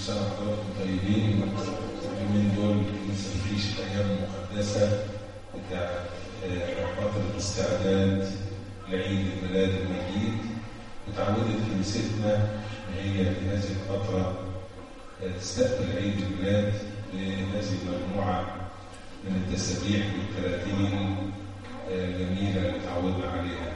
سنة وحضراتكم طيبين اليومين دول لسه مفيش الأيام المقدسة بتاع آه، فترة استعداد لعيد الميلاد المجيد وتعودت كنيستنا إن هي في هذه الفترة آه، تستقبل عيد الميلاد بهذه المجموعة من التسابيح والتراتيل آه، الجميلة اللي تعودنا عليها.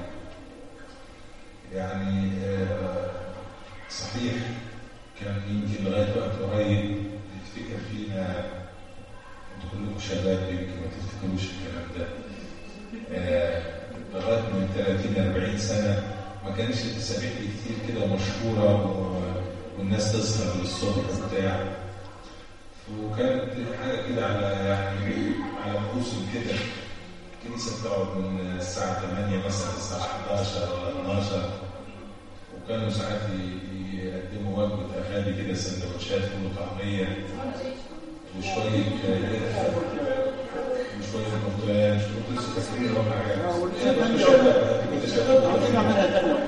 يعني آه، صحيح كان يمكن لغاية وقت قريب يفتكر فينا انتوا كلكم شباب يمكن ما تفتكروش الكلام ده. آه، لغاية من 30 40 سنة ما كانش التسابيح دي كتير كده مشهورة و- والناس تسهر للصبح وبتاع. وكانت حاجة كده على يعني على موسم كده الكنيسة بتقعد من الساعة 8 مثلا الساعة 11 ولا 12 وكانوا ساعات ي- يقدموا وجبة أغاني كده سندوتشات فول وطعمية وشوية قرفة وشوية برتقال كنت لسه فاكرين ولا حاجة كنت شباب كنت شباب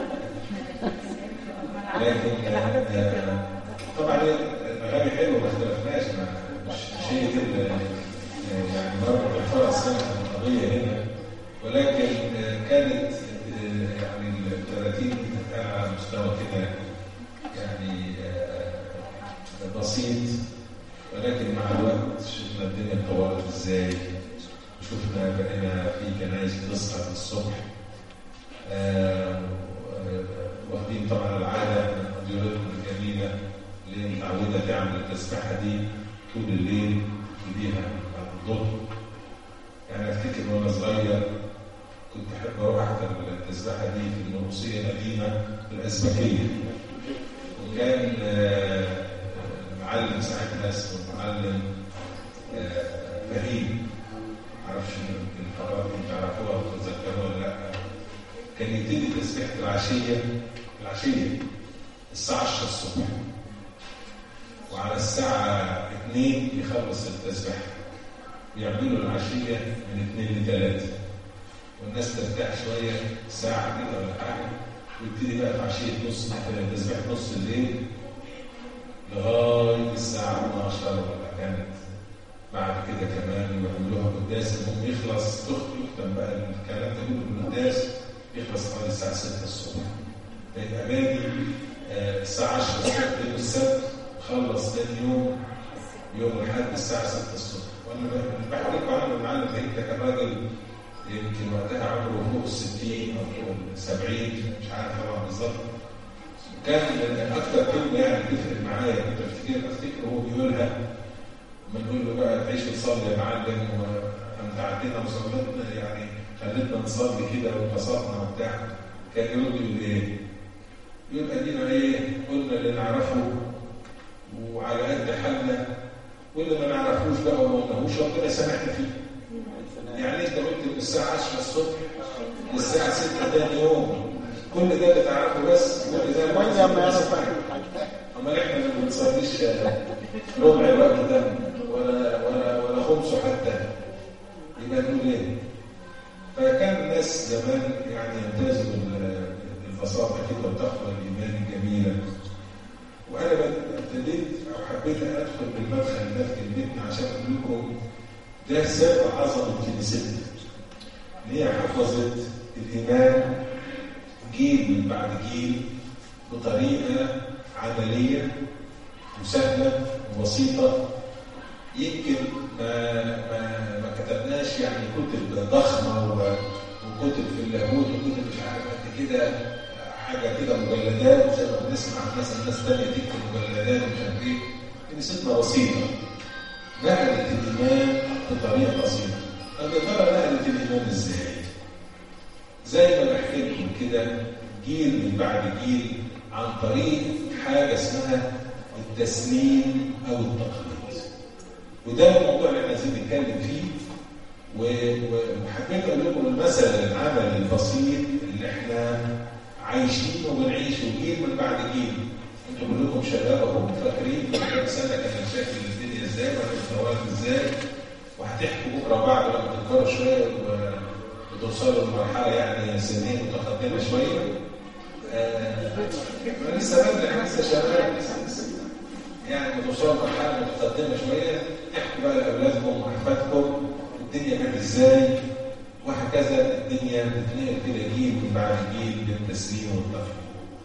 لكن آه، طبعا الاغاني حلوه ما اختلفناش ما- مش مش هي دي ال- آه، يعني مرة الفرس كانت القضيه هنا ولكن آه، كانت آه، يعني التراتيب كانت على مستوى كده يعني آه، بسيط ولكن مع الوقت شفنا الدنيا اتطورت ازاي شفنا بقينا في كنايس بتصحى الصبح آه، آه، واخدين طبعا العاده من قديرتنا الجميله اللي متعوده تعمل التسبيحه دي طول الليل تجيبيها بعد الظهر يعني افتكر وانا صغير كنت احب اروح احضر التسبيحه دي في المرقصيه القديمه في الازبكيه وكان آه، المعلم ساعتها اسمه المعلم آه، فهيم معرفش يمكن حضراتكم تعرفوها او تتذكروها ولا لا كان يبتدي تسبيحة العشية العشية الساعة 10 الصبح وعلى الساعة 2 يخلص التسبيح يعملوا العشية من 2 ل 3 والناس ترتاح شوية ساعة كده ولا حاجة ويبتدي بقى في عشية نص تسبيح نص الليل لغاية الساعة 12 ولا كانت بعد كده كمان يعملوها قداس المهم يخلص يختم بقى الكلام ده كله بالقداس يخلص حوالي الساعة 6 الصبح فيبقى باجي آه، الساعة 10 الصبح يوم السبت خلص تاني يوم يوم الأحد الساعة 6 الصبح وأنا ب- بحكي لكم عنه المعلم فهيم ده كان راجل يمكن وقتها عمره فوق ال 60 أو فوق ال 70 مش عارف طبعا بالظبط كان أكتر كلمة يعني تفرق معايا كنت أفتكر أفتكر هو بيقولها لما نقول له بقى تعيش وتصلي يا معلم وانت عدينا وصليتنا يعني خليتنا نصلي كده وانبسطنا وبتاع كان يقول لي ايه؟ يقول ادينا ايه؟ قلنا اللي نعرفه وعلى قد حالنا واللي ما نعرفوش بقى وما قلناهوش ربنا يسامحنا فيه. يعني انت قلت من الساعه 10 الصبح للساعه 6 تاني يوم كل ده اللي تعرفه بس كل ده اللي وين ما يعرف امال احنا ما بنصليش ربع الوقت ده ولا ولا ولا خمسه حتى يبقى نقول ايه؟ فكان الناس زمان يعني يمتازوا بال- بالبساطه كده والتقوى الايمان الجميله وانا ابتديت او حبيت ادخل بالمدخل ده في كلمتنا عشان اقول لكم ده سر عظمه كنيستنا ان هي حفظت الايمان جيل من بعد جيل بطريقه عمليه وسهله وبسيطه يمكن ما ما ما كتبناش يعني كتب ضخمه و- وكتب في اللاهوت وكتب مش عارف قد كده حاجه كده مجلدات زي ما بنسمع مثلا ناس ثانيه تكتب مجلدات ومش عارف ايه كنيستنا بسيطه نقلت الايمان بطريقه بسيطه طب يا ترى نقلت الايمان ازاي؟ زي ما بحكي لكم كده جيل من بعد جيل عن طريق حاجه اسمها التسليم او التقليد وده الموضوع اللي احنا عايزين نتكلم فيه و- و- وحبيت اقول لكم المثل العملي البسيط اللي احنا عايشينه وبنعيشه جيل من بعد جيل انتوا كلكم شباب اهو فاكرين من كام سنه كان شكل الدنيا ازاي وكانت اتطورت ازاي وهتحكوا بكره بعد ما تكبروا شويه و- وتوصلوا لمرحله يعني سنين متقدمه شويه آه، انا لسه بدري انا لسه شباب لسه لسه يعني توصلوا لمرحله متقدمه شويه تحكوا بقى لاولادكم واحفادكم الدنيا كانت ازاي وهكذا الدنيا بتتنقل كده جيل من بعد جيل للتسليم والتقليد.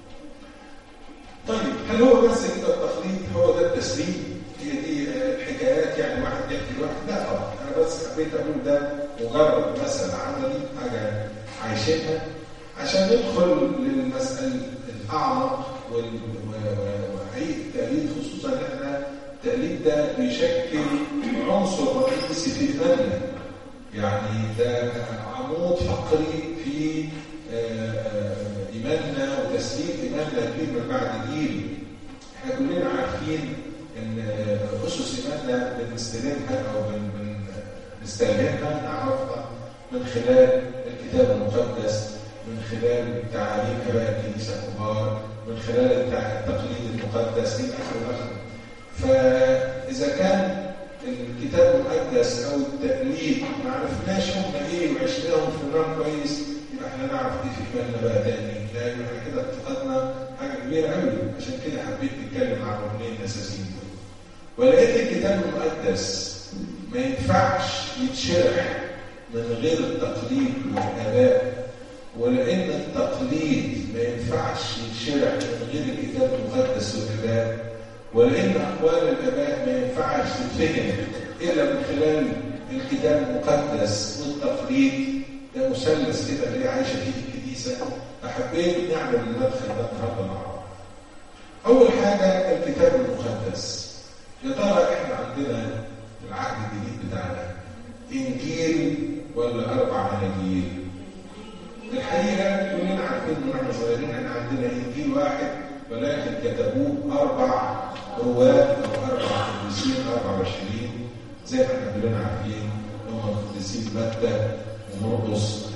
طيب هل هو بس كده التقليد هو ده التسليم؟ هي دي الحكايات يعني واحد يحكي لواحد لا طبعا انا بس حبيت اقول ده مجرد مثل عملي حاجه عايشينها عشان ندخل للمسألة الأعمق وحقيقة التقليد خصوصا ان احنا التقليد ده بيشكل عنصر رئيسي في إيماننا يعني ده عمود فقري في إيماننا وتسليم إيماننا جيل من بعد جيل احنا كلنا عارفين ان أسس إيماننا بنستلمها أو بنستلهمها نعرفها من خلال الكتاب المقدس من خلال تعاليم اباء الكنيسه الكبار من خلال التقليد المقدس الى اخره فاذا كان الكتاب المقدس او التقليد ما عرفناش هم ايه وعشناهم في النار كويس يبقى احنا نعرف ايه في بالنا بقى تاني لا يبقى احنا كده افتقدنا حاجه كبيره قوي عشان كده حبيت نتكلم عن الركنين الاساسيين دول ولقيت الكتاب المقدس ما ينفعش يتشرح من غير التقليد والاباء ولان التقليد ما ينفعش يتشرع من غير الكتاب المقدس والاباء ولان اقوال الاباء ما ينفعش تتفهم الا من خلال الكتاب المقدس والتقليد ده مثلث كده اللي عايشه فيه الكنيسه فحبيت نعمل المدخل ده النهارده مع بعض. اول حاجه الكتاب المقدس يا ترى احنا عندنا العهد الجديد بتاعنا انجيل ولا اربع اناجيل؟ الحقيقه كلنا عارفين ان احنا صغيرين احنا عندنا انجيل واحد ولكن كتبوه اربع رواه او اربع قديسين اربع بشرين زي ما احنا كلنا عارفين هم القديسين متى ومرقس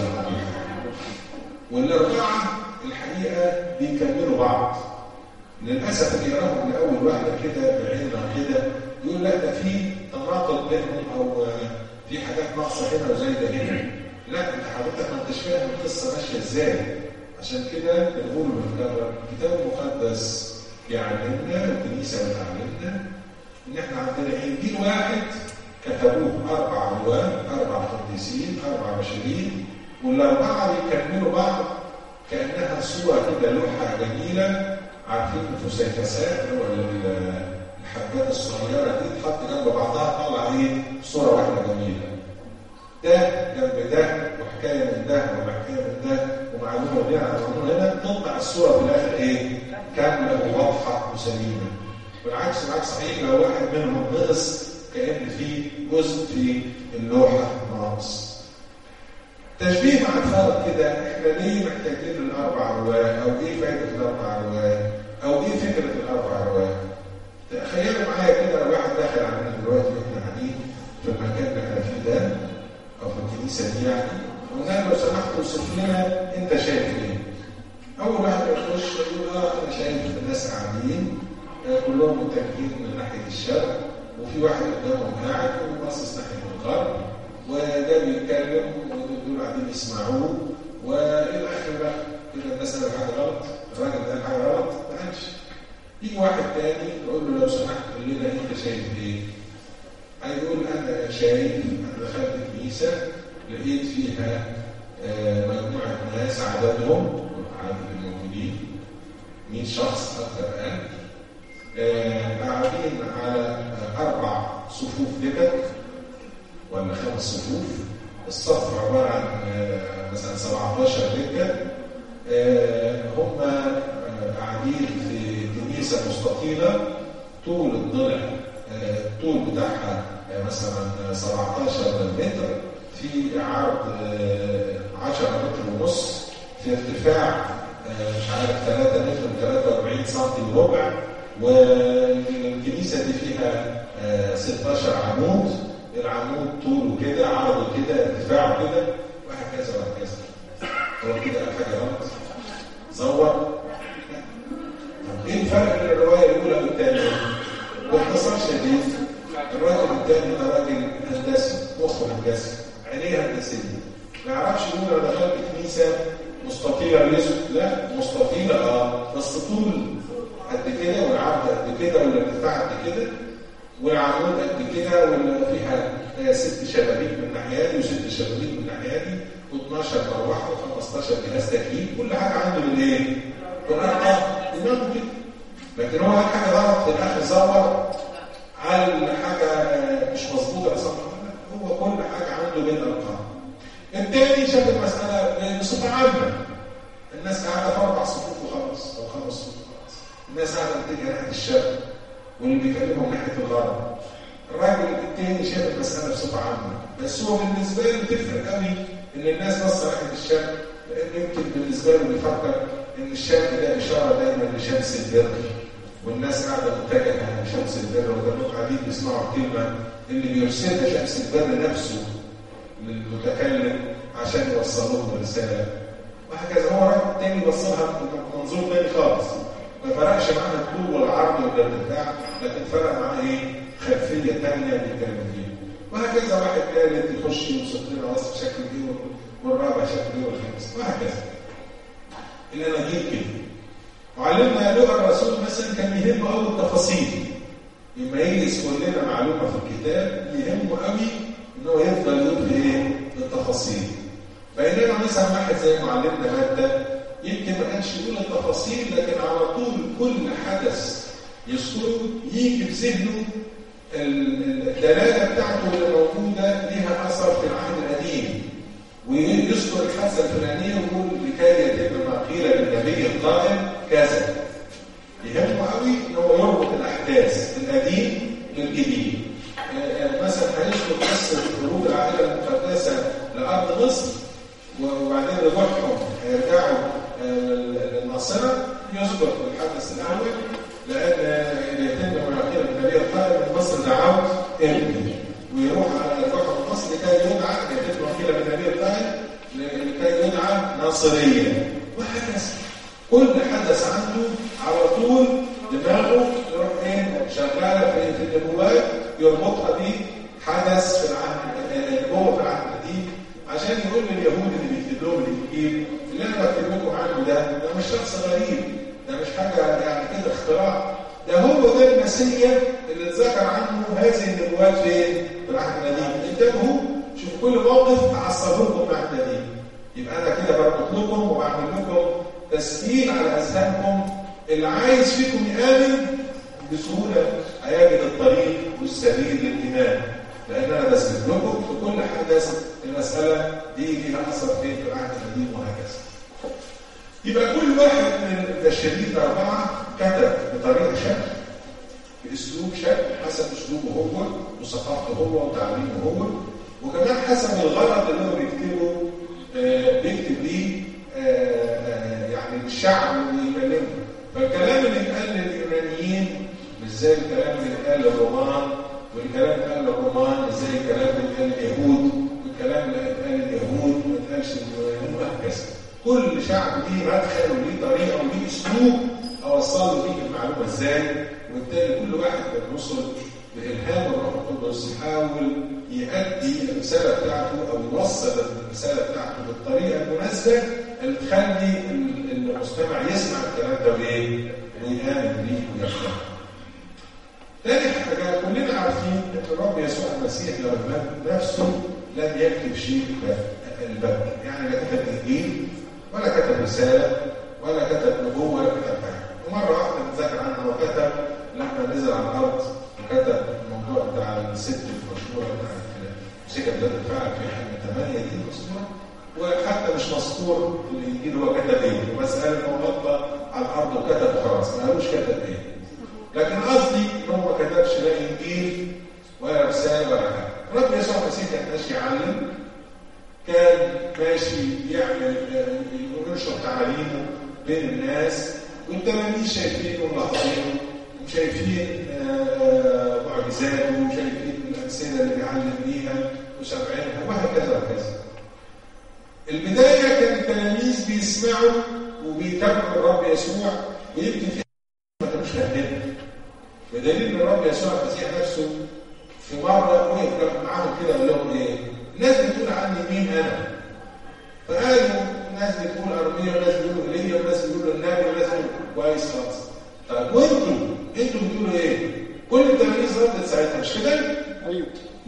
والاربعه الحقيقه بيكملوا بعض للاسف اللي يراهم لاول واحده كده بعيننا كده يقول لا ده في تناقض بينهم او في حاجات ناقصه هنا وزايده هنا لا انت حضرتك ما انتش فاهم القصه ماشيه ازاي عشان كده بنقول ونكرر الكتاب المقدس يعلمنا الكنيسه بتعلمنا ان احنا عندنا انجيل واحد كتبوه اربع رواه اربع قديسين اربع بشرين والاربعه بيكملوا بعض كانها صوره كده لوحه جميله عارفين الفسيفساء اللي هو الحبات الصغيره دي تحط جنب بعضها تطلع ايه صوره واحده جميله ده جنب ده وحكايه من ده وحكايه من ده ومعلومه دي على معلومه هنا تطلع الصوره في الاخر ايه؟ كامله وواضحه وسليمه. بالعكس بالعكس صحيح لو واحد منهم نقص كان في جزء في اللوحه ناقص. تشبيه مع الفرق كده احنا ليه محتاجين الاربع رواه او ايه فائده الاربع رواه او ايه فكره الاربع رواه؟ تخيلوا معايا كده لو واحد داخل علينا دلوقتي واحنا قاعدين في المكان اللي احنا فيه ده او في الكنيسه دي يعني وقلنا لو سمحت اوصف لنا انت شايف ايه؟ اول واحد يخش يقول اه انا شايف الناس قاعدين آه كلهم متجهين من ناحيه الشرق وفي واحد قدامهم قاعد وباصص ناحيه الغرب وده بيتكلم ودول قاعدين يسمعوه والى اخره بقى كده الناس قالوا حاجه غلط الراجل قال حاجه غلط ما قالش يجي واحد تاني يقول له لو سمحت قول لنا انت شايف ايه؟ هيقول انا شايف انا دخلت الكنيسه لقيت فيها آه مجموعه ناس عددهم عدد الموجودين 100 شخص اكثر اقل آه قاعدين على اربع صفوف دكك ولا خمس صفوف الصف عباره عن آه مثلا 17 دكه هم قاعدين في كنيسه مستطيله طول الضلع الطول بتاعها مثلا 17 متر في عرض 10 متر ونص في ارتفاع مش عارف 3 متر 43 سم وربع والكنيسه دي فيها 16 عمود العمود طوله كده عرضه كده ارتفاعه كده وهكذا وهكذا هو كده قال حاجه غلط صور طب ايه الفرق بين الروايه الاولى والثانيه؟ باختصار شديد الراجل الثاني ده راجل هندسي مخه هندسي عينيه هندسيه ما يعرفش يقول انا دخلت كنيسه مستطيله الاسود لا مستطيله اه بس طول قد كده والعرض قد كده والارتفاع قد كده والعمود قد كده وفيها ست شبابيك من الناحيه دي وست شبابيك من الناحيه دي و12 مروحه و15 جهاز تكييف كل حاجه عنده بالايه؟ بالارقام دماغه كده لكن هو حاجه غلط في الاخر زور على حاجه مش مظبوطه صح هو كل حاجه عنده بالارقام الثاني شاف المساله بصفه عامه الناس قاعده في اربع صفوف وخلاص او خمس صفوف وخلاص الناس قاعده بتيجي ناحيه الشرق واللي بيكلمهم ناحيه الغرب الراجل التاني شاف المساله بصفه عامه بس هو بالنسبه له تفرق قوي ان الناس بصه ناحيه الشرق لان يمكن بالنسبه له بيفكر ان الشرق ده اشاره دايما لشمس البر والناس قاعده متجهه لشمس البر وكانوا قاعدين بيسمعوا الكلمه اللي بيرسلها شمس البر نفسه للمتكلم عشان يوصل لهم الرساله وهكذا هو راجل تاني وصلها بمنظور تاني خالص ما فرقش معاه الطول والعرض والارتفاع لكن فرق معاه ايه؟ خلفيه ثانيه بيتكلم فيها وهكذا واحد ثالث يخش يوصف لنا وصف شكل ايه والرابع شكل ايه والخامس وهكذا الاناجيل كده وعلمنا لغه الرسول مثلا كان يهمه قوي التفاصيل يميز كلنا معلومه في الكتاب يهمه قوي ان هو يفضل يقول ايه؟ التفاصيل بينما مثلا واحد زي معلمنا ماده يمكن ما كانش يقول التفاصيل لكن على طول كل حدث يذكره يجي في ذهنه الدلاله بتاعته اللي موجوده ليها اثر في العهد القديم ويذكر الحادثه الفلانيه ويقول لكي يتم ما قيل للنبي القائل كذا يهمه قوي ان هو يربط الاحداث القديم بالجديد مثلا هيذكر قصه خروج العائله المقدسه لارض مصر وبعدين رجوعهم هيرجعوا للناصره يذكر في الحدث الاول لان يتم ما قيل النبي القائل من مصر دعوت ابني ويروح على يروح مصر لكي يدعى يتم ما قيل النبي القائل لكي يدعى ناصريا وهكذا كل حدث عنده على طول دماغه يروح ايه شغاله في في النبوات يربطها بحدث في العهد النبوه في العهد القديم عشان يقول لليهود اللي بيكتب لهم الانجيل اللي انا بكتب لكم عنه ده ده مش شخص غريب ده مش حاجه يعني كده اختراع ده هو ده المسيح اللي اتذكر عنه هذه النبوات فين؟ في العهد القديم انتبهوا شوف كل موقف اعصبه لكم العهد القديم يبقى انا كده بربط لكم وبعمل لكم تسهيل على اذهانكم اللي عايز فيكم يامن بسهوله هيجد الطريق والسبيل للايمان لان انا بثبت لكم في كل حدث المساله دي ليها اثر فين في العهد القديم وهكذا. يبقى كل واحد من البشريين الاربعه كتب بطريقه شكل باسلوب شكل حسب اسلوبه هو وثقافته هو وتعليمه هو وكمان حسب الغرض اللي هو بيكتبه آه بيكتب ليه آه يعني الشعب اللي يكلمه فالكلام اللي اتقال لليونانيين مش زي الكلام اللي اتقال للرومان والكلام اللي اتقال للرومان مش زي الكلام اللي اتقال لليهود والكلام اللي اتقال لليهود ما اتقالش لليونانيين وهكذا كل شعب ليه مدخل وليه طريقه وليه اسلوب اوصل له فيك المعلومه ازاي وبالتالي كل واحد من الرسل بإلهام الروح القدس يحاول يؤدي الرسالة بتاعته أو يوصل الرسالة بتاعته بالطريقة المناسبة اللي تخلي المستمع يسمع الكلام ده وإيه؟ ويآمن بيه ويفهم. تاني حاجة كلنا عارفين إن الرب يسوع المسيح لما نفسه لم يكتب شيء الباب يعني لا كتب إنجيل ولا كتب رسالة ولا كتب نبوة ولا كتب حاجة ومرة واحدة بنذكر عنه هو كتب لما نزل على الارض وكتب الموضوع بتاع الست المشهوره بتاعت سكه بلاد الفعل في حاجه 8 دي مسطوره وحتى مش مسطور في الانجيل هو كتب ايه بس قال ان هو وضع على الارض وكتب خلاص ما قالوش كتب ايه لكن قصدي ان هو ما كتبش لا انجيل ولا رساله ولا حاجه رب يسوع المسيح كان ماشي يعلم كان ماشي يعمل ينشر تعاليمه بين الناس والتلاميذ شايفينه وملاحظينه وشايفين معجزاته وشايفين الامثله اللي بيعلم بيها وسامعينها وهكذا وهكذا. البدايه كان التلاميذ بيسمعوا وبيتابعوا الرب يسوع ويمكن في ما كانوش فاهمينها. بدليل ان الرب يسوع المسيح نفسه في مره وقف معاهم كده قال لهم ايه؟ الناس بتقول عني مين انا؟ فقالوا الناس بتقول ارميا وناس بيقولوا ايليا وناس بيقولوا النبي وناس بيقولوا كويس خالص طب وانتوا انتوا بتقولوا ايه؟ كل التلاميذ ردت ساعتها مش كده؟ ايوه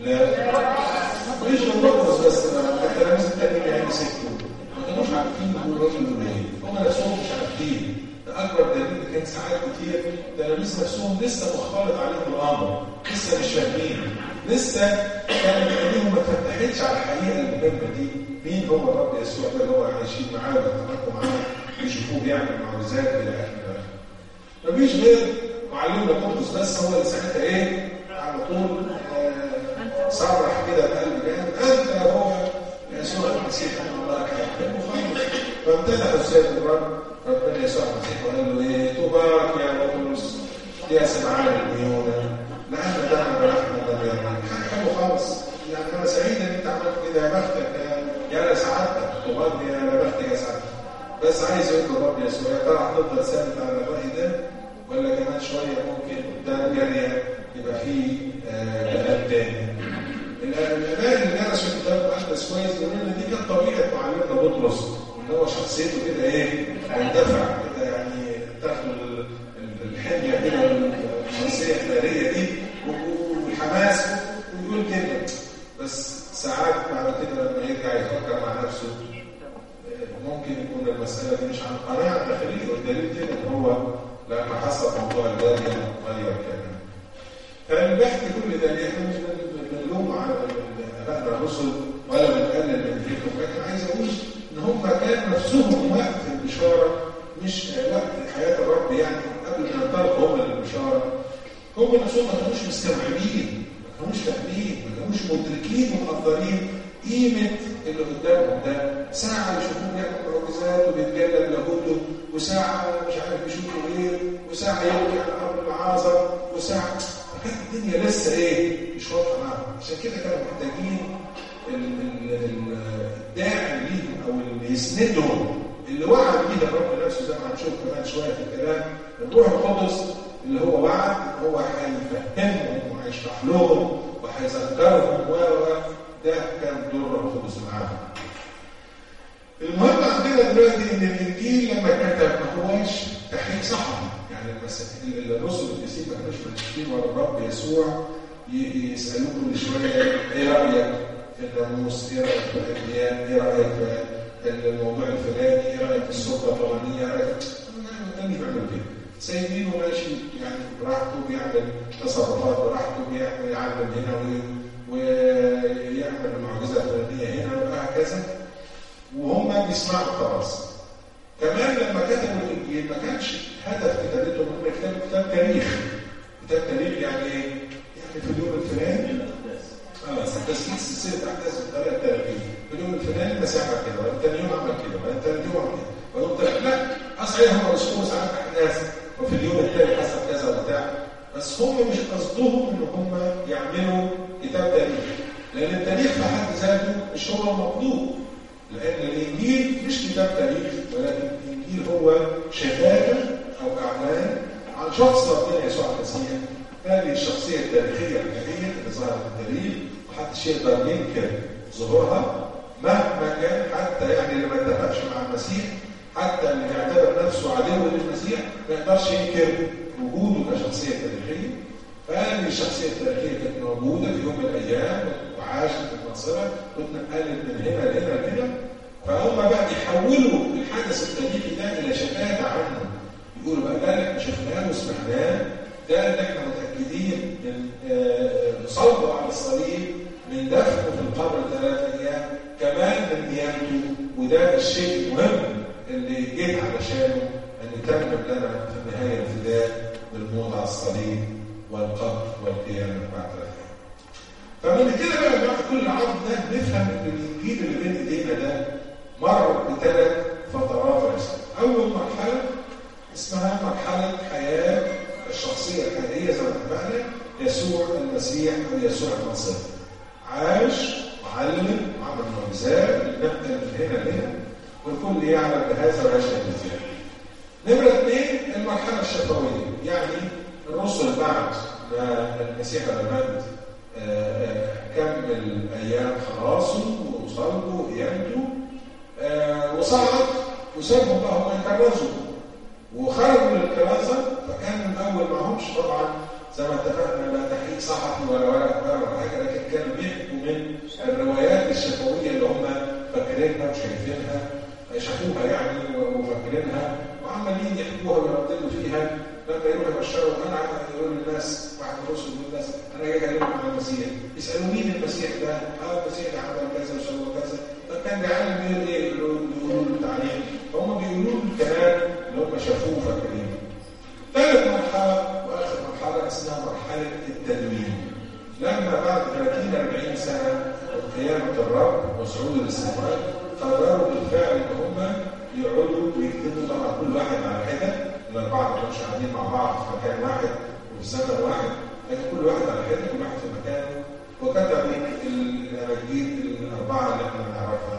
لا مش بطرس بس التلاميذ التانيين يعني سكتوا ما كانوش عارفين يقولوا الراجل دول ايه هم نفسهم مش عارفين ده اكبر دليل ان كان ساعات كتير التلاميذ نفسهم لسه مختلط عليهم الامر لسه مش فاهمين لسه كانت عينيهم ما فتحتش على الحقيقه المهمه دي مين هو الرب يسوع ده اللي هو عايشين معاه ويتحركوا معاه يشوفوه بيعمل معجزات الى اخره مفيش غير معلمنا بطرس بس هو اللي ساعتها ايه على طول آه، صرح كده بقلب جامد انت هو يسوع المسيح ابن الله الحي فامتدح السيد الرب ربنا يسوع المسيح وقال له ايه تبارك يا بطرس يا سمعان الميونة لأن دعنا رحمة الله حلو خالص يعني أنا سعيد إن أنت عملت كده يا بختك يا يا سعادتك تبارك يا بختك يا سعادتك بس عايز يقول الرب يسوع يا ترى هتفضل ثابت على الرأي ده ولا كمان شوية ممكن قدام جارية يبقى فيه آه، كلام تاني الآباء اللي درسوا الكتاب المقدس كويس يقولوا لنا دي كانت طبيعة معلمنا بطرس ان هو شخصيته كده ايه مندفع كده يعني تاخد ال- ال- الحمية كده والشخصية النارية دي و- والحماس ويقول كده بس ساعات بعد كده لما يرجع يفكر مع نفسه آه، ممكن يكون المسألة دي مش عن قناعة داخلية والدليل كده ان هو لما حصل موضوع الجارية غير كلامه فالبحث كل ده ليه احنا مش بن- بنلوم على ابائنا الرسل ولا بنقلل من ذكرهم لكن عايز اقول ان هم كان نفسهم وقت البشاره مش وقت حياه الرب يعني قبل ما ينطلقوا هم للبشاره هم نفسهم ما كانوش مستوعبين ما كانوش فاهمين ما كانوش مدركين ومقدرين قيمه اللي قدامهم ده ساعه يشوفوه بيعمل معجزات وبيتجلى لاهوته وساعه مش عارف يشوفوا ايه وساعه يبكي على امر العازر وساعه فكانت الدنيا لسه ايه مش واضحه معاهم عشان كده كانوا محتاجين ال- ال- ال- الداعم ليهم او اللي يسندهم اللي وعد بيه الرب نفسه زي ما هنشوف كمان شويه في الكلام الروح القدس اللي هو وعد هو هيفهمهم وهيشرح لهم وهيذكرهم و و ده كان دور الروح القدس معاهم. المهم عندنا دلوقتي ان الانجيل لما كتب ما هواش تحقيق صحفي يعني المس- الرسل القديسين ما كانوش ماشيين ورا الرب يسوع ي- يسالوه كل شويه ايه رايك في الناموس؟ ايه رايك في الاديان؟ ايه رايك في الموضوع الفلاني؟ ايه رايك في السلطه الفلانيه؟ ايه رايك ما كانش بيعملوا كده سايبينه ماشي يعني براحته بيعمل تصرفات براحته بيعمل يعلم هنا وي- ويعمل المعجزه الفلانيه هنا وهكذا وهم بيسمعوا خلاص كمان لما كتبوا الانجيل ما كانش هدف كتابتهم هم يكتبوا كتاب تاريخ كتاب تاريخ يعني ايه؟ يعني في اليوم الفلاني اه تسجيل سلسله احداث بالطريقه التاريخيه في اليوم الفلاني المسيح عمل كده ولا ثاني يوم عمل كده ولا ثالث يوم عمل كده ويوم ثالث لا اصحيح هم مشهور ساعات احداث وفي اليوم الثاني حصل كذا وبتاع بس هم مش قصدهم ان هم يعملوا كتاب تاريخ لان التاريخ في حد ذاته مش هو المطلوب لأن الإنجيل مش كتاب تاريخ ولكن الإنجيل هو شهادة أو أعلان عن شخص ربنا يسوع المسيح هذه الشخصية التاريخية الحقيقية اللي ظهرت في التاريخ محدش يقدر ينكر ظهورها مهما كان حتى يعني اللي ما اتفقش مع المسيح حتى اللي بيعتبر نفسه عدو للمسيح ما يقدرش ينكر وجوده كشخصية تاريخية فهذه الشخصية التاريخية كانت موجودة في يوم من الأيام وعاشت في المنصرة واتنقلت من هنا لهنا لهنا فهم بقى يحولوا الحدث التاريخي ده إلى شهادة عنه يقولوا بقى ده اللي احنا شفناه وسمعناه ده اللي احنا متأكدين من آه، صلبه على الصليب من دفنه في القبر ثلاث أيام كمان من قيامته وده الشيء المهم اللي جيت علشانه أن يتمم لنا في النهاية الفداء بالموت على الصليب والقبر والقيامة بعد ذلك. فمن كده بقى بعد كل عرض ده نفهم ان الانجيل اللي بين ايدينا ده مر بثلاث فترات رئيسيه. اول مرحله اسمها مرحله حياه الشخصيه الحقيقيه زي ما اتفقنا يسوع المسيح او يسوع الناصري. عاش وعلم وعمل معجزات نبدا من هنا لهنا والكل يعلم بهذا ويشهد بذلك. نمرة اثنين المرحلة الشفوية يعني الرسل بعد ما المسيح الأبد كمل أيام خلاصه وصلبه وقيامته آه، وصعد وسابهم بقى هم يكرزوا وخرجوا من الكرازة فكان من اول ما همش طبعا زي ما اتفقنا لا تحقيق صحفي ولا ورق ولا حاجه لكن كانوا بيحكوا من الروايات الشفويه اللي هم فاكرينها وشايفينها شافوها يعني وفاكرينها وعمالين يحكوها ويرددوا فيها لما يروحوا يبشروا انا يقول للناس بعد الرسل للناس انا جاي اكلمكم عن المسيح يسالوا مين المسيح ده؟ اه المسيح ده عمل كذا وسوى كذا طب كان بيعلم بيقول ايه؟ يقولوا له التعليم فهم بيقولوا له الكلام اللي هم شافوه فاكرين ثالث مرحله واخر مرحله اسمها مرحله التدوين لما بعد 30 40 سنه من قيامه الرب وصعود السماوات قرروا بالفعل ان هم يقعدوا ويكتبوا طبعا كل واحد على حده الاربعه ما كانوش قاعدين مع بعض في مكان واحد وفي زمن واحد لكن كل واحد على حده كل واحد في مكانه وكتب الاناجيل الاربعه اللي احنا نعرفها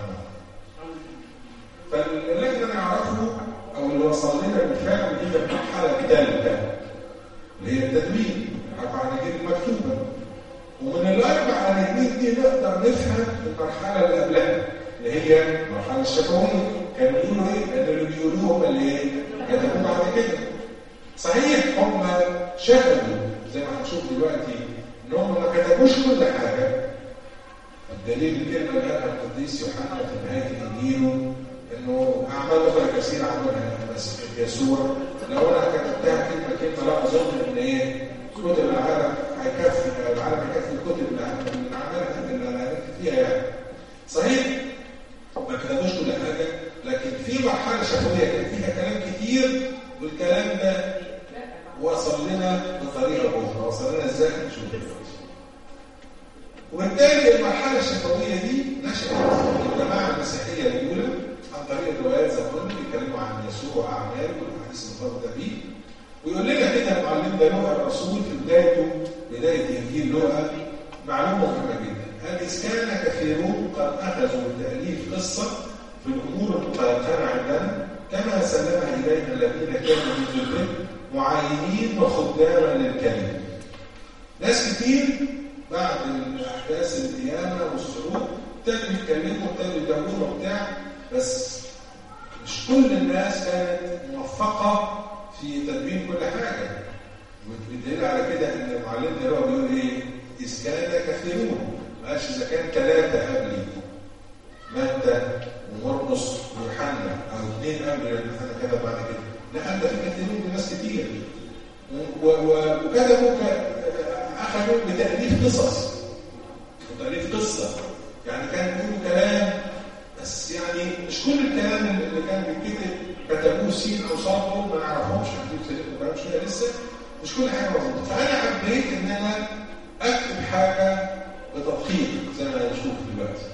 فاللي احنا نعرفه او اللي وصل لنا بالفعل هي المرحله الثالثه اللي هي التدوين اربع اناجيل مكتوبه ومن الاربع اناجيل دي نقدر نفهم المرحله اللي قبلها اللي هي المرحله الشفويه كانوا بيقولوا ايه؟ ان اللي بيقولوه هم اللي ايه؟ كتبوه بعد كده صحيح هم شهدوا زي ما هنشوف دلوقتي ان هم ما كتبوش كل حاجه الدليل الكلمه اللي قالها القديس يوحنا في نهايه انجيله انه اعمال اخرى كثير عملها بس يسوع لو انا كتبتها كلمه كلمه لا اظن ان ايه كتب العالم هيكفي العالم هيكفي الكتب اللي عملها اللي هنكتب فيها يعني صحيح ما كتبوش كل حاجه لكن في مرحله شفويه كان فيها كلام كتير والكلام ده وصل لنا بطريقه اخرى وصل لنا ازاي نشوف دلوقتي وبالتالي المرحله الشفويه دي نشأت الجماعه المسيحيه الاولى عن طريق الروايات زي ما قلنا بيتكلموا عن يسوع واعماله والاحاديث المرتبطه بيه ويقول لنا كده معلمنا لوقا الرسول في بدايته بدايه انجيل لوقا معلومه مهمه جدا قال اذ كان كثيرون قد اخذوا تاليف قصه في الامور المتيقنه عندنا كما سلمها الينا الذين كانوا من ذلهم معاينين وخداما للكلمه. ناس كتير بعد احداث القيامه والصعود ابتدوا يتكلموا ابتدوا يدونوا وبتاع بس مش كل الناس كانت موفقه في تدوين كل حاجه. والدليل على كده ان معلمنا هو بيقول ايه؟ اذ كان كثيرون ما قالش اذا كان ثلاثه قبلي متى ومرقس ويوحنا او اثنين قبل يوحنا كتب بعد كده لا ده في كثيرين من ناس كتير وكتبوا اخذوا بتاليف قصص وتاليف قصه يعني كان بيقولوا كلام بس يعني مش كل الكلام اللي كان بيتكتب كتبوه سين او صاد ما نعرفهمش هنجيب سيرتهم شويه لسه مش كل حاجه مظبوطه فانا حبيت ان انا اكتب حاجه بتدقيق زي ما هنشوف دلوقتي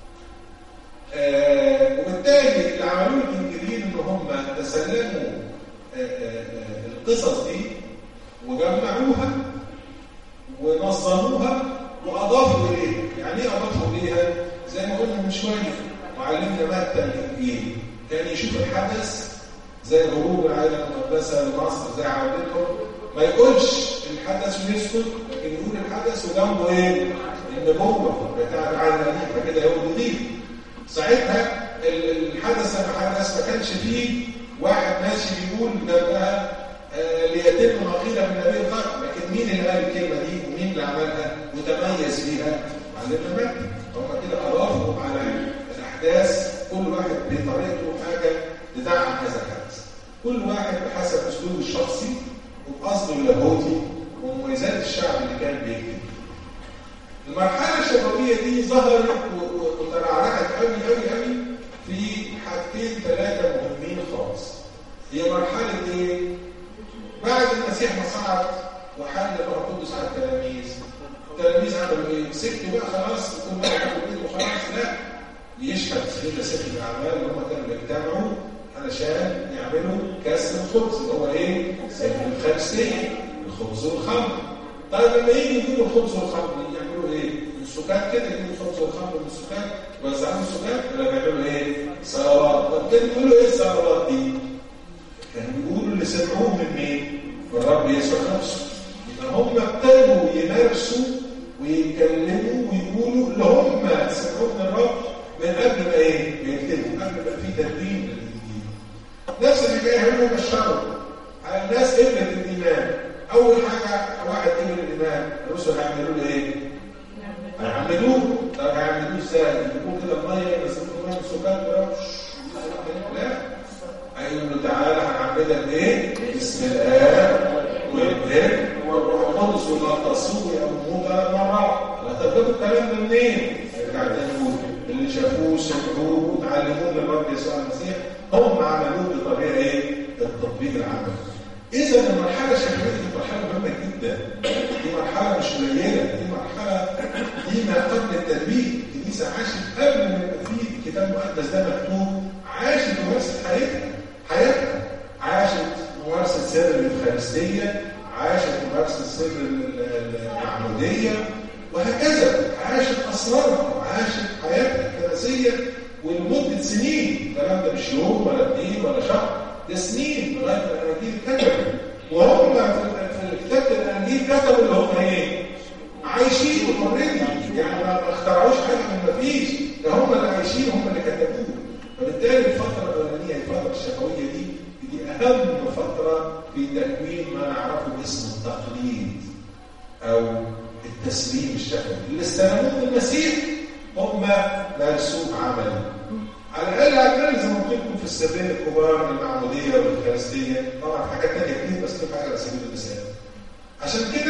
آه وبالتالي اللي عملوه الانجليين ان هم تسلموا آه آه القصص دي وجمعوها ونظموها واضافوا اليها يعني ايه اضافوا اليها زي ما قلنا من شويه معلمنا متى الانجيل كان يشوف الحدث زي هروب العائله المقدسه لمصر زي عودتهم ما يقولش الحدث ويسكت لكن يقول الحدث وجنبه ايه؟ النبوه بتاع العالم القديم فكده هو جديد ساعتها الحدث لما حدث ما كانش فيه واحد ماشي بيقول جنبها آه ليتم ما قيل من نبي القرن لكن مين اللي قال الكلمه دي ومين اللي عملها وتميز فيها معلمنا مكي هم كده اضافوا على الاحداث كل واحد بطريقته حاجه تدعم هذا الحدث كل واحد بحسب اسلوبه الشخصي وقصده اللاهوتي ومميزات الشعب اللي كان بيكتب المرحله الشبابيه دي ظهرت وترعرعت قوي قوي قوي في حاجتين ثلاثه مهمين خالص هي مرحله ايه؟ بعد المسيح ما صعد وحل الروح القدس على التلاميذ التلاميذ عملوا ايه؟ سكتوا بقى خلاص كل واحد في بيته وخلاص لا يشهد سيدنا سفر الاعمال اللي هم كانوا بيجتمعوا علشان يعملوا كاس الخبز اللي هو ايه؟ سيد الخمسيه الخبز والخمر طيب لما يجي يجيبوا الخبز والخمر يعملوا ايه؟ السكات كده يجيبوا الخبز والخمر من السكات يوزعوا السكات ولا بيعملوا ايه؟ صلوات طب كانوا بيقولوا ايه الصلوات دي؟ كانوا بيقولوا اللي سمعوه من مين؟ من الرب يسوع نفسه يبقى هم ابتدوا يمارسوا ويتكلموا ويقولوا اللي هم سمعوه من الرب من قبل ما ايه؟ ما يكتبوا قبل ما في تدوين للانجيل نفس الحكايه هم بشروا على الناس قبلت الانجيل الايمان اول حاجه واحد قبل الايمان الرسل هيعملوا له ايه؟ هيعملوه طب هيعملوه ازاي؟ يجيبوه كده الميه ينزلوا ميه سكر لا هيقول له تعالى هنعمدك ايه؟ بسم الله والابن والروح القدس والغطاسوه يقوموه ثلاث مرات لا تجيبوا الكلام ده منين؟ يرجع تاني يقول اللي شافوه سمعوه وتعلموه من الرب يسوع المسيح هم عملوه بطريقه ايه؟ التطبيق العملي. اذا المرحله الشكليه دي مرحله مهمه جدا. دي مرحله مش قليله، دي مرحله دي ما قبل التدريب، الكنيسه عاشت قبل ما يبقى في الكتاب المقدس ده مكتوب، عاشت ممارسه حياتها، حياتها عاشت ممارسه سر الافخارستيه، عاشت ممارسه سر المعموديه وهكذا عاشت اسرارها وعاشت حياتها الكنسيه ولمده سنين الكلام ده مش يوم ولا اثنين ولا شهر ده سنين لغايه ما الاناجيل كتبوا وهم في كتابه الاناجيل كتبوا اللي هم ايه؟ عايشين اوريدي يعني ما اخترعوش حاجه من ما فيش ده هم اللي عايشين هم اللي كتبوه فبالتالي الفتره الاولانيه الفتره الشفويه دي دي اهم فتره في تكوين ما نعرفه باسم التقليد او التسليم الشفوي اللي استلموه من المسيح هم مارسوه عملي على الاقل على الاقل زي ما قلت لكم في السرين الكبار المعموديه والكريستيه طبعا حاجات ثانيه كتير بس كيف على سبيل المثال عشان كده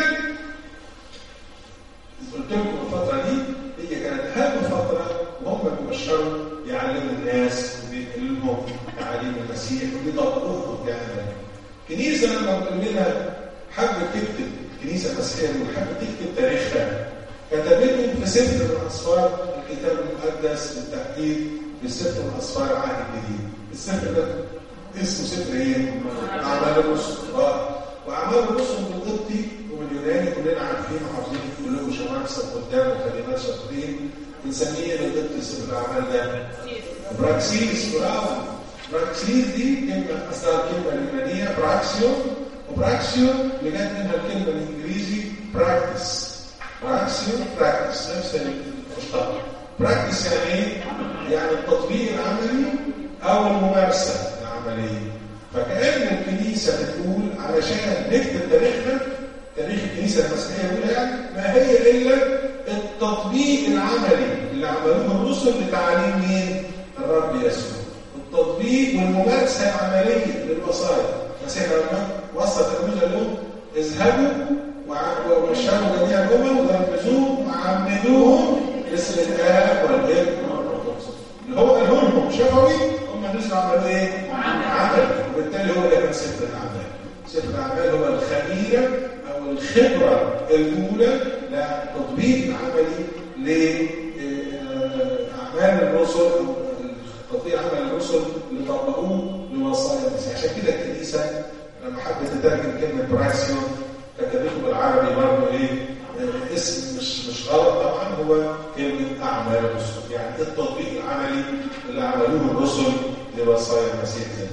قلت لكم الفتره دي هي كانت اهم فتره وهم بيبشروا يعلموا الناس وبينقلوا لهم تعاليم المسيح وبيطبقوها يعني كنيسه لما تقول لنا حابه تكتب كنيسه مسيحيه وحابه تكتب تاريخها كتبته في سفر من اسفار الكتاب المقدس بالتحديد في سفر من اسفار العهد الجديد السفر ده اسمه سفر ايه؟ اعمال الرسل واعمال الرسل بالقبطي وباليوناني كلنا عارفين وحافظين كلهم شمارسه قدام وكلمات شاطرين بنسميه بالقبطي سفر الاعمال ده براكسيس برافو براكسيس دي كلمه اصلها كلمه اليونانيه براكسيون وبراكسيون اللي جت منها الكلمه الانجليزي براكتس براكسيون براكتس نفس المشتق براكتس يعني ايه؟ يعني التطبيق العملي او الممارسه العمليه فكأن الكنيسه بتقول علشان نكتب تاريخنا تاريخ الكنيسه المسيحيه الاولى يعني ما هي الا التطبيق العملي اللي عملوه الرسل لتعليم مين؟ الرب يسوع التطبيق والممارسه العمليه للوصايا المسيح لما وصى تلاميذه لهم اذهبوا وبشروا جميع الامم وغربزوهم وعمدوهم باسم الاب والابن والروح القدس اللي هو قاله لهم شفوي هم نزلوا عملوا ايه؟ عمل وبالتالي هو ده كان سفر الاعمال سفر الاعمال هو الخميره او الخبره الاولى للتطبيق العملي لاعمال الرسل او تطبيق عمل الرسل اللي طبقوه لوصايا المسيح عشان كده الكنيسه لما حبت تترجم كلمه براسيون كتبته بالعربي برضه ايه اسم مش مش غلط طبعا هو كلمه اعمال الرسل يعني التطبيق العملي اللي عملوه الرسل لوصايا المسيح زي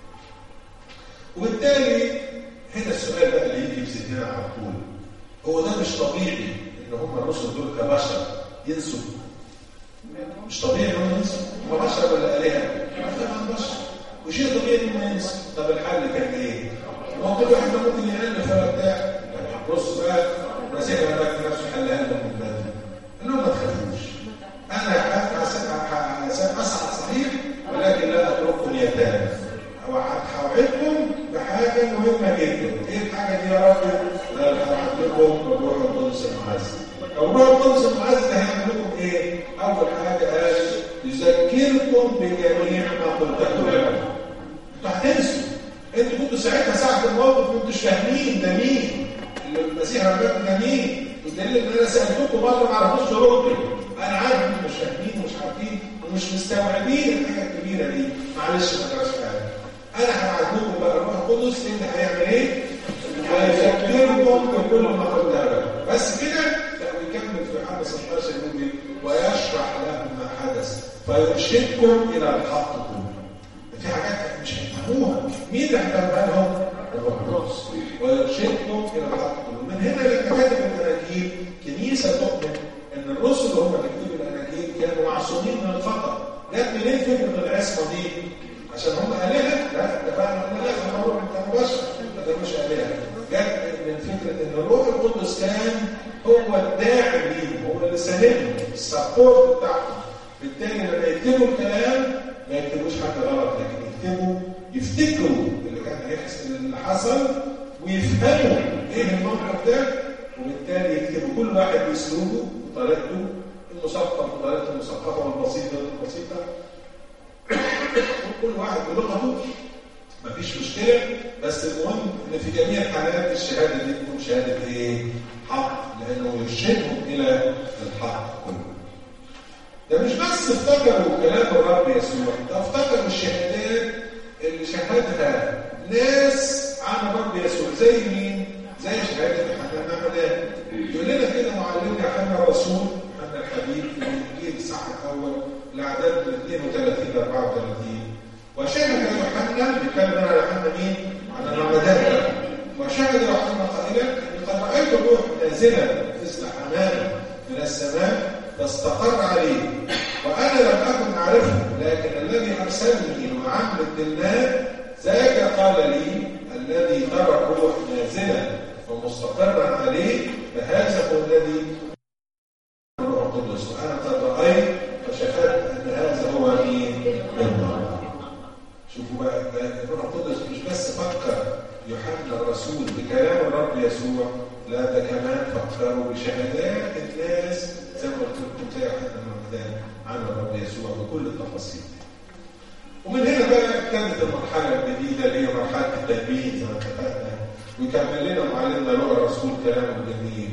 وبالتالي هنا السؤال بقى اللي يجي في ذهننا على طول هو ده مش طبيعي ان هم الرسل دول كبشر ينسوا مش طبيعي ان هم ينسوا هم بشر ولا الهه؟ طبعا بشر وشيء طبيعي ان هم ينسوا طب الحل كان ايه؟ ما هو كل واحد ممكن يألف ولا بتاع بص بقى المسيح لما بقى نفسه حلها لهم من بدري قال لهم ما تخافوش انا اسعد صحيح ولكن لا اترككم يتامى هوعدكم بحاجه مهمه جدا ايه الحاجه دي يا رب؟ لا هوعد لكم بالروح القدس المعزز الروح القدس المعزز هيعمل لكم ايه؟ اول حاجه قال يذكركم بجميع ما قلته لكم انتوا هتنسوا انتوا كنتوا ساعتها ساعه الموقف ما انتوش فاهمين ده مين اللي المسيح رجعكم ده مين والدليل ان انا سالتكم مره ما عرفتوش تردوا انا عارف انتوا مش فاهمين ومش عارفين ومش مستوعبين الحاجه الكبيره دي معلش ما جراش حاجه انا هبعت لكم بقى الروح القدس اللي هيعمل ايه؟ ويذكركم بكل ما قلت لكم بس كده لا ويكمل في عدد 16 يقول ويشرح لهم ما حدث فيرشدكم الى الحق كله في حاجات مش هيفهموها مين اللي هيفهمها لهم؟ الروح القدس ويرشدكم الى الحق كله من هنا لما كتب الاناجيل كنيسه تؤمن ان الرسل هم اللي كتبوا الاناجيل كانوا معصومين من الخطا جت منين فكره العصمه دي؟ عشان هم الهه؟ لا اتفقنا ان لا هم كانوا بشر ما كانوش الهه القدس كان هو الداعم ليهم هو اللي ساندهم السبورت بتاعهم بالتالي لما يكتبوا الكلام ما يكتبوش حاجه غلط لكن يكتبوا يفتكروا اللي كان هيحصل اللي حصل ويفهموا ايه الموقف ده وبالتالي يكتبوا كل واحد باسلوبه وطريقته المثقف وطريقته المثقفه والبسيطه البسيطه كل واحد بلغته مفيش مشكله بس المهم ان في جميع الحالات الشهاده دي تكون شهاده ايه؟ حق لانه يرشدهم الى الحق كله. ده مش بس افتكروا كلام الرب يسوع، ده افتكروا الشهادات اللي شهدها ناس عن الرب يسوع زي مين؟ زي شهاده يوحنا المعمدان. يقول لنا كده معلمنا يوحنا الرسول يوحنا الحبيب في الانجيل الصح الاول الاعداد من 32 ل 34 وشهد يوحنا بيتكلم على يوحنا مين؟ على المعمدان وشهد يوحنا قائلا اني قد رايت الروح نازلا مثل حمامه من السماء فاستقر عليه وانا لم اكن اعرفه لكن الذي ارسلني وعمل الدلال ذاك قال لي الذي ترى الروح نازلا ومستقرا عليه فهذا هو الذي الروح القدس وانا قد رايت وشهدت ان هذا هو مين؟ الله شوفوا بقى الروح القدس مش بس فكر يوحنا الرسول بكلام الرب يسوع لا ده كمان فكروا بشهادات الناس زي ما قلت لكم زي يوحنا المعمدان عن الرب يسوع بكل التفاصيل. ومن هنا بقى ابتدت المرحله الجديده اللي هي مرحله التدبير زي ما اتفقنا ويكمل لنا معلمنا لوقا الرسول كلامه الجميل.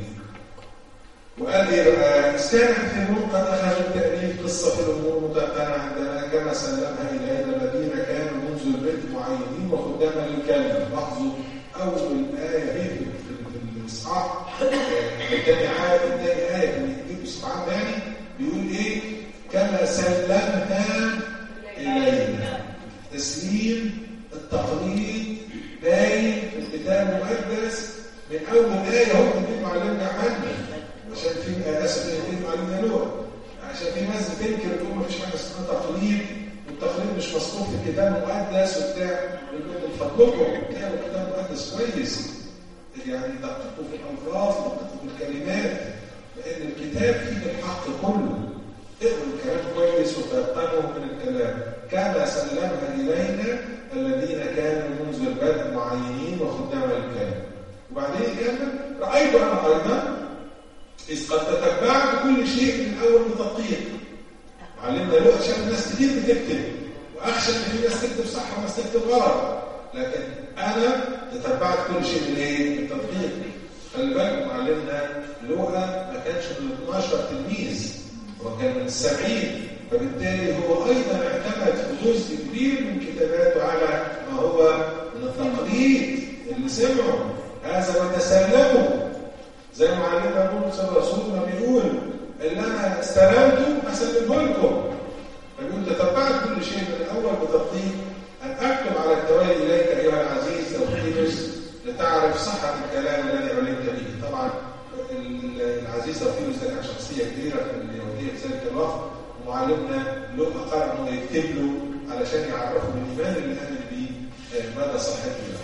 وقال لي بقى كان كثيرون قد اخذوا التاليف قصه في الامور متقنه عندنا كما سلمها الينا الذين كانوا منذ البيت معينين وخداما للكلمه لاحظوا اول ايه هي في في الاصحاح الثاني آية الثاني آية في الإنجيل إصحاح ثاني بيقول إيه؟ كما سلمها إلينا تسليم التقليد باين في الكتاب المقدس من أول آية هو بيقول معلمنا عنه عشان في اسف ايه معلومه لغه عشان في ناس بتنكر تقول مفيش حاجه اسمها تقليد والتقليد مش مذكور في الكتاب المقدس وبتاع من فضلكم اقروا الكتاب المقدس كويس يعني دققوا في الالفاظ دققوا في الكلمات لان الكتاب فيه الحق كله اقروا الكلام كويس وتيقنوا من الكلام كما سلمها الينا الذين كانوا منذ البدء معينين وخداما للكلام وبعدين يكمل رايت انا ايضا إذ قد تتبعت كل شيء من أول بتدقيق علمنا له عشان الناس كتير بتكتب وأخشى إن في ناس تكتب صح وناس تكتب غلط لكن أنا تتبعت كل شيء من إيه؟ بالتدقيق خلي بالك معلمنا لوقا ما كانش من 12 تلميذ هو كان من السبعين فبالتالي هو أيضا اعتمد في جزء كبير من كتاباته على ما هو من التقليد اللي سمعه هذا ما تسلموا زي ما علمنا بولس الرسول ما بيقول اللي انا استلمته اسلمه لكم فبيقول تتبعت كل شيء من الاول بتدقيق ان اكتب على التوالي اليك ايها العزيز اوفيلوس لتعرف صحه الكلام الذي علمت به طبعا العزيز اوفيلوس ده كان شخصيه كبيره في اليهوديه في ذلك الوقت ومعلمنا له قرر انه يكتب له علشان يعرفه بالايمان اللي امن به مدى صحته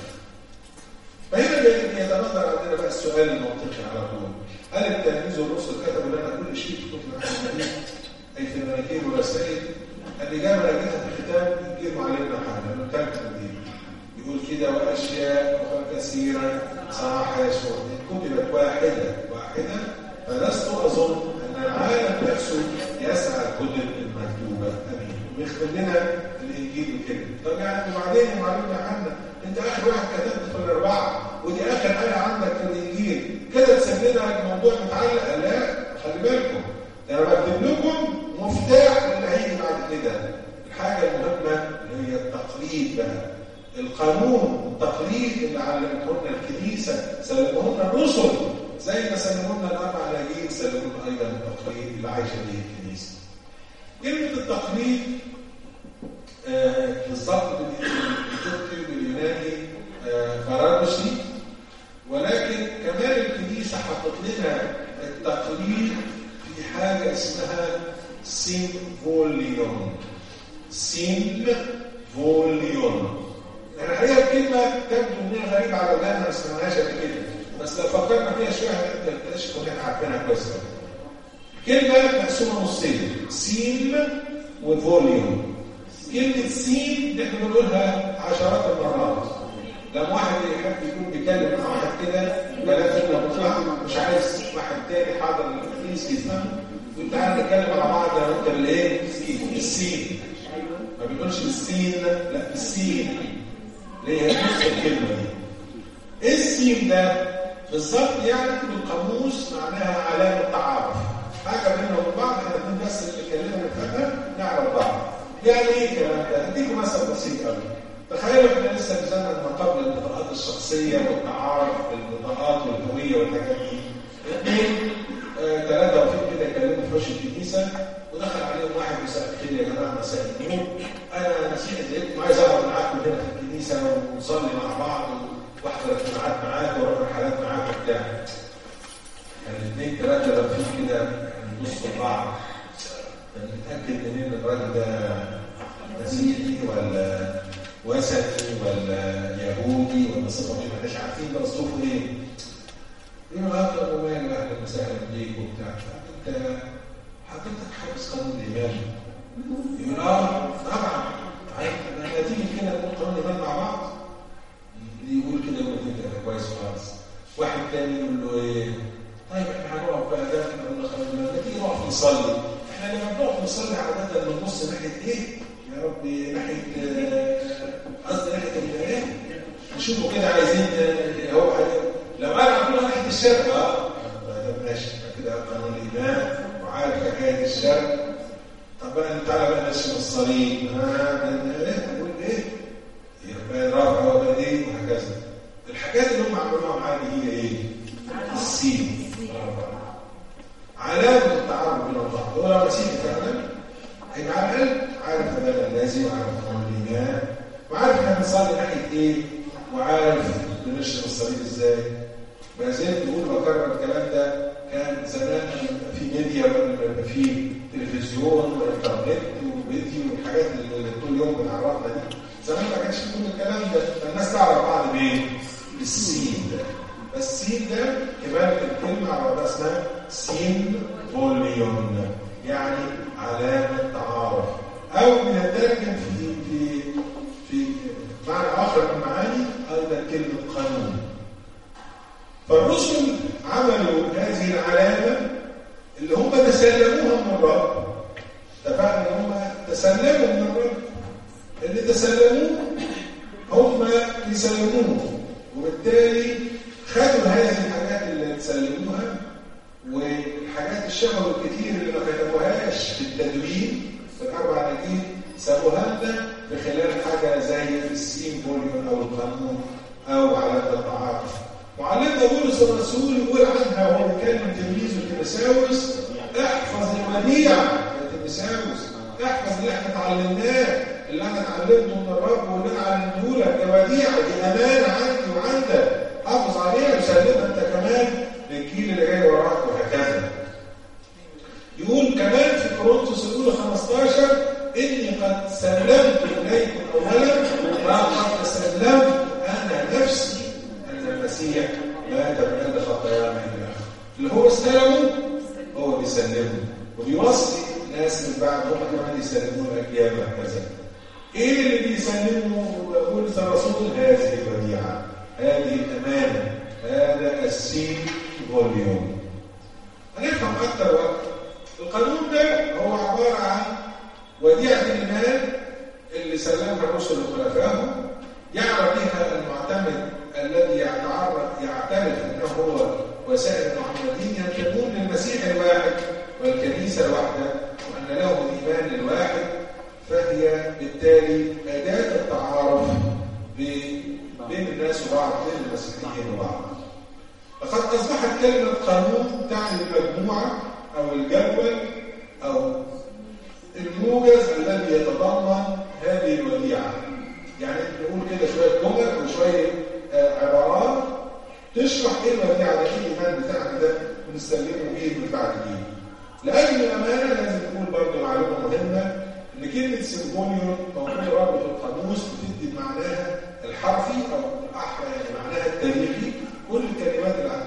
فهنا يتبادر عندنا بقى السؤال المنطقي على طول هل التلاميذ والرسل كتبوا لنا كل شيء في كتب العهد القديم اي في المناكير والرسائل الاجابه راجعه في كتاب انجيل معلمنا حنا من كتاب القديم يقول كده واشياء اخرى كثيره صنعها يسوع ان كتبت واحده واحده فلست اظن ان العالم نفسه يسعى الكتب المكتوبه امين ويختم لنا الانجيل كده طب يعني وبعدين يا معلمنا حنا انت اخر واحد كتبت في الاربعه ودي اخر ايه عندك في الانجيل كده تسيب لنا الموضوع متعلق لا خلي بالكم ده انا بكتب لكم مفتاح للي هيجي بعد كده الحاجه المهمه اللي هي التقليد بقى القانون التقليد اللي علمته لنا الكنيسه سلموه لنا الرسل زي ما سلموا لنا الاربع لاجئين سلموا لنا ايضا التقليد اللي عايشه به الكنيسه كلمه التقليد آه بالظبط بالتركي باليوناني آه فرنسي ولكن كمان الكنيسه حطت لنا التقليد في حاجه اسمها سيمفوليون سيمفوليون يعني الحقيقه الكلمه تبدو انها غريبه على ودانا ما سمعناهاش قبل كده بس لو فكرنا فيها شويه هنكتشف ان احنا عارفينها كويس كلمه مقسومه نصين سين وفوليوم كلمه سين دي احنا بنقولها عشرات المرات لما واحد يحب يكون بيتكلم مع واحد كده كلام كده مطلع مش عايز واحد تاني حاضر الانجليزي يفهم يقول تعالى نتكلم مع بعض انا وانت بالايه؟ بالسين ما بيقولش بالسين لا بالسين اللي هي نفس الكلمه دي ايه السين ده؟ بالظبط يعني بالقاموس معناها علامه تعارف حاجه بيننا وبين بعض احنا الاثنين بس اللي بنتكلم ونفهم نعرف بعض يعني ايه الكلام ده؟ اديكم مثل بسيط قوي تخيلوا احنا لسه في زمن ما قبل البطاقات الشخصيه والتعارف بالبطاقات والهويه والحاجات دي اثنين آه، ثلاثه واقفين كده يتكلموا في وش الكنيسه ودخل عليهم واحد مساء الخير يا جماعه مساء النور انا مسيحي زيكم عايز اقعد معاكم هنا في الكنيسه ونصلي مع بعض واحضر اجتماعات معاك واروح رحلات معاك وبتاع يعني اثنين ثلاثه واقفين كده يعني يبصوا لبعض نتاكد منين الراجل ده مسيحي ولا وثني ولا يهودي ولا صفه ما احناش عارفين بقى صوفه ايه يقول هذا ومال اهلا وسهلا بيك وبتاع انت حضرتك حافظ قانون الايمان يقول اه طبعا احنا تيجي كده نقول قانون الايمان مع بعض يقول كده يقول كده كويس خالص واحد تاني يقول له ايه طيب احنا هنقف بقى ده احنا قلنا قانون الايمان ما تيجي نقف نصلي احنا لما بنقف نصلي عاده بنبص ناحيه ايه؟ يا رب ناحيه قصدي ناحيه الايه؟ نشوفوا كده عايزين هو لو انا عاملها ناحيه الشرق اه ده ماشي كده قانون الايمان وعارف حكايه الشرق طب بقى تعالى بقى نرسم الصليب ها ايه نقول ايه؟ يبقى رافع وبدين وهكذا الحاجات اللي هم عملوها معانا هي ايه؟ السين علامه التعارف بين البعض هو لو مسيحي فعلا هيبقى على الاقل عارف هذا الذي وعارف قانون الايمان وعارف احنا بنصلي ناحيه ايه؟ وعارف بنشرب الصليب ازاي؟ ما زلت بقول بكرر الكلام ده كان زمان في ميديا ولا في تلفزيون وانترنت وفيديو والحاجات اللي طول اليوم بنعرفها دي زمان ما كانش كل الكلام ده فالناس تعرف بعض بايه؟ بالسين ده السين ده كمان الكلمه على بعضها اسمها سين فوليون يعني علامه تعارف او بنترجم في في في معنى اخر من المعاني ايضا كلمه قانون فالرسل عملوا هذه العلامة اللي هم تسلموها من الرب اتفقنا ان هم تسلموا من الرب اللي تسلموه هم يسلموه وبالتالي خدوا هذه الحاجات اللي تسلموها والحاجات الشبه الكتير اللي ما كتبوهاش في التدوين في الاربع اناجيل سابوها لنا في خلال حاجه زي السين فوليون او القانون او علامه التعارف معلمنا بولس الرسول يقول عنها وهو بيكلم تلميذه تيمساوس احفظ الوديعه يا تيمساوس احفظ اللي احنا اتعلمناه اللي انا اتعلمته من الرب واللي انا علمته لك ده وديعه دي امانه عندي وعندك حافظ عليها وسلمها انت كمان للجيل اللي جاي وراك وهكذا. يقول كمان في كورنثوس الاولى 15 اني قد سلمت اليكم اولا ما قد سلمت انا نفسي المسيح مات من اجل خطايانا الى اخره اللي هو استلمه هو بيسلمه وبيوصي ناس من بعد هم كمان يسلمون الاجيال وهكذا ايه اللي بيسلمه بولس الرسول هذه الوديعه هذه الامانه هذا السين فوليوم هنفهم اكثر وقت القانون ده هو عباره عن وديعه المال اللي سلمها الرسل لخلفائهم يعرف بها المعتمد الذي يتعرف يعترف انه هو وسائر المحمدين ينتمون للمسيح الواحد والكنيسه الواحده وان لهم الايمان الواحد فهي بالتالي اداه التعارف بين الناس وبعض بين المسيحيين وبعض. لقد اصبحت كلمه قانون تعني المجموعه او الجدول او الموجز الذي يتضمن هذه الوديعه. يعني نقول كده شويه جمل وشويه عبارات تشرح ايه الوديعه ده ايه الايمان بتاعك ده ونستخدمه بيه من بعد بيه. لاجل الامانه لازم نقول برضه معلومه مهمه ان كلمه سيمفونيون موجوده برضه في القاموس بتدي معناها الحرفي او الاحرى يعني معناها التاريخي كل الكلمات اللي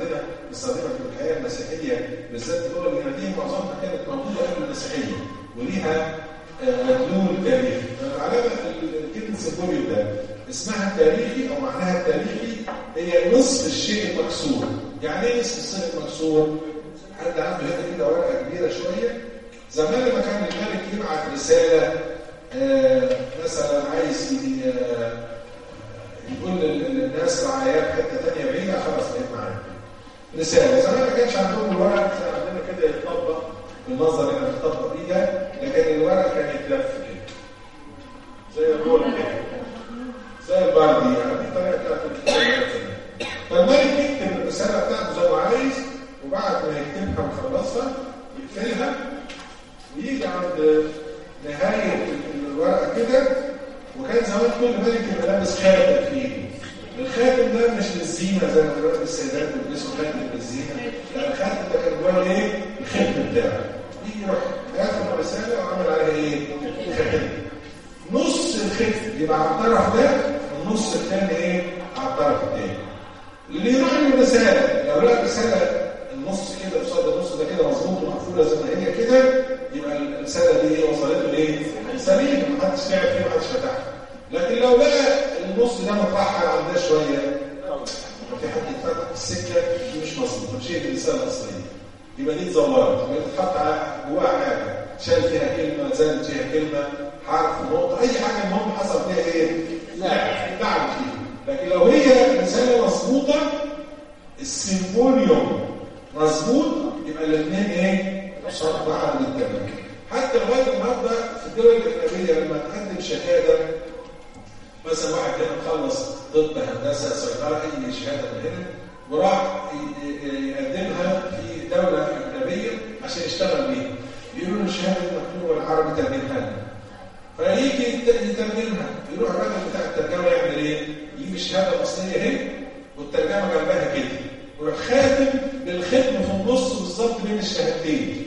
بنستخدمها في الحياه المسيحيه بالذات الدول اليونانيه معظمها كانت موجوده قبل المسيحيه وليها مدلول تاريخي فالعلامه كلمه سيمبوليوم ده اسمها التاريخي او معناها التاريخي هي نصف الشيء المكسور يعني ايه نصف الشيء المكسور؟ حد عنده هنا كده ورقه كبيره شويه زمان لما كان الملك يبعت رساله آه مثلا عايز آه يقول للناس رعايات حته ثانيه بعيده خلاص بقيت معايا رساله زمان ما كانش عندهم الورق زي عندنا كده يتطبق بالنظر هنا بيتطبق بيها لكن الورق كان يتلف كده زي الرول كده زي البردي يعني دي الطريقه بتاعت فالملك يكتب الرساله بتاعته زي ما عايز وبعد ما يكتبها ويخلصها يقفلها ويجي عند نهايه الورقه كده وكان زمان كل ملك يبقى لابس خاتم في ايده الخاتم ده مش للزينه زي ما دلوقتي السيدات بيلبسوا خاتم للزينه لا الخاتم ده كان جواه ايه؟ الختم بتاعه يجي يروح ياخد الرساله وعمل عليها ايه؟ ختم نص الختم يبقى على الطرف ده والنص الثاني ايه؟ على الطرف الثاني اللي يروح له الرساله لو لقى الرساله النص كده قصاد النص ده كده مظبوط ومقفوله زي ما هي كده يبقى الرساله دي ايه وصلت له ايه؟ سليم محدش تعب فيه محدش فتحها لكن لو لقى النص ده مترحل عن ده شويه في حد يتفتح السكه دي مش مظبوطه مش هي دي الرساله الاصليه يبقى دي اتزورت يبقى تتحط جواها حاجه شال فيها كلمه زادت فيها كلمه حرف نقطه اي حاجه المهم حصل فيها ايه؟ لا لعب فيها لكن لو هي رساله مظبوطه السيمبوليوم مظبوط يبقى الاثنين ايه؟ قصاد بعض بالتمام حتى لغايه النهارده في الدول الاجنبيه لما تقدم شهاده مثلا واحد كان مخلص طب هندسه صيدله اي شهاده من هنا وراح يقدمها في دوله اجنبيه عشان يشتغل بيها يقولوا له الشهاده دي مكتوبه بالعربي ترجمها لنا فيجي يترجمها يروح الراجل بتاع الترجمه يعمل ايه؟ يجيب الشهاده الاصليه اهي والترجمه جنبها كده ويروح خاتم بالختم في النص بالظبط بين الشهادتين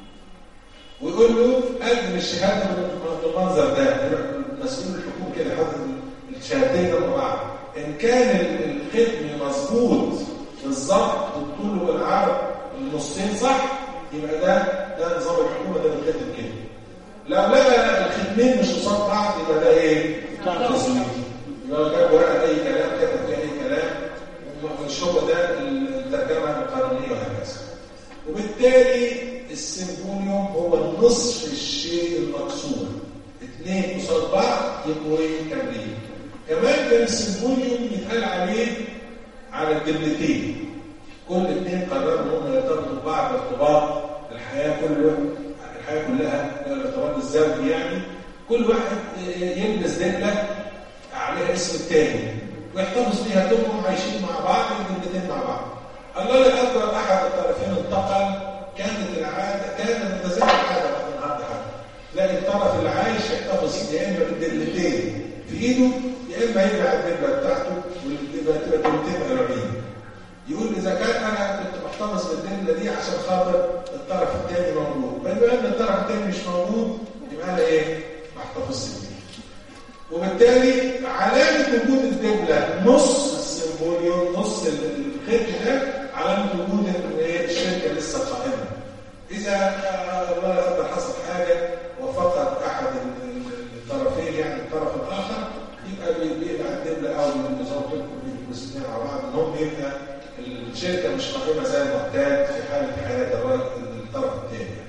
ويقول له قدم الشهاده بالمنظر ده مسؤول الحكومه كده حاطط الشهادتين جنب بعض ان كان الختم مظبوط بالظبط بالطول والعرض النصين صح يبقى ده ده نظام الحكومه ده بيتكتب كده لو لقى الختمين مش قصاد بعض يبقى ده ايه؟ تزوير يبقى جاب ورقه اي كلام كتب فيها اي كلام مش هو ده الترجمه القانونيه وهكذا وبالتالي السيمبوليوم هو نصف الشيء المقصود اثنين قصاد بعض يبقوا ايه كاملين كمان كان السيمبوليوم يتقال عليه على الدبلتين كل اثنين قرروا ان هم يرتبطوا ببعض ارتباط الحياه كله الحياه كلها الارتباط الزوجي يعني كل واحد يلبس دبله عليها اسم الثاني ويحتفظ بيها كلهم عايشين مع بعض الدبلتين مع بعض الله لا قدر احد الطرفين انتقل كانت العاده كانت زي العاده بعد النهارده حتى تلاقي الطرف اللي عايش يحتفظ يا اما بالدبلتين في ايده يا اما يبيع الدبله بتاعته ويبقى تبقى كلمتين قريبين يقول اذا كان انا كنت محتفظ بالدبله دي عشان خاطر الطرف الثاني موجود بما ان الطرف الثاني مش موجود يبقى انا ايه؟ ما احتفظش بيه وبالتالي علامه وجود الدبله نص السيمبوليوم نص الختم ده علامه وجود ان ايه الشركه لسه قائمه اذا الله لا قدر حصل حاجه وفقد احد الطرفين يعني الطرف الاخر يبقى بيبقى الدبله او النظام تركوا الاثنين على بعض ان هم يبقى الشركه مش قائمه زي المعتاد في حاله حياه الطرف الثاني.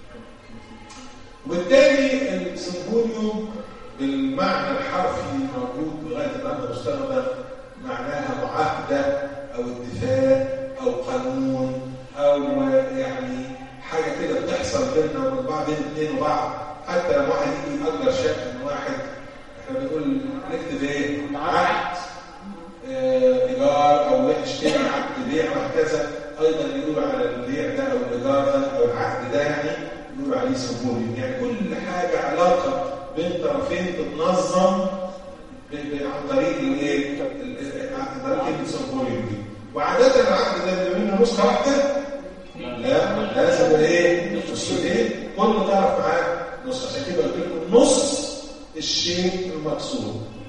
وبالتالي السيمبوليوم بالمعنى الحرفي موجود لغايه النهارده مستخدم معناها معاهده او اتفاق او قانون او يعني حاجه كده بتحصل بيننا وبين بعض بين الاثنين وبعض حتى لما واحد يجي يأجر شقه من واحد احنا بنقول نكتب ايه؟ عقد ايجار او اشتري عقد بيع وهكذا ايضا يقولوا على البيع ده او الايجار ده او العقد ده يعني يقولوا عليه سيمبوليوم يعني كل حاجه علاقه بين طرفين تتنظم عن طريق الايه؟ عن طريق السيمبوليوم دي وعاده العقد ده بيبقى منه نسخه واحده لا لازم ايه؟ نسختين كل طرف معاه نسخه عشان كده قلت لكم نص الشيء المقصود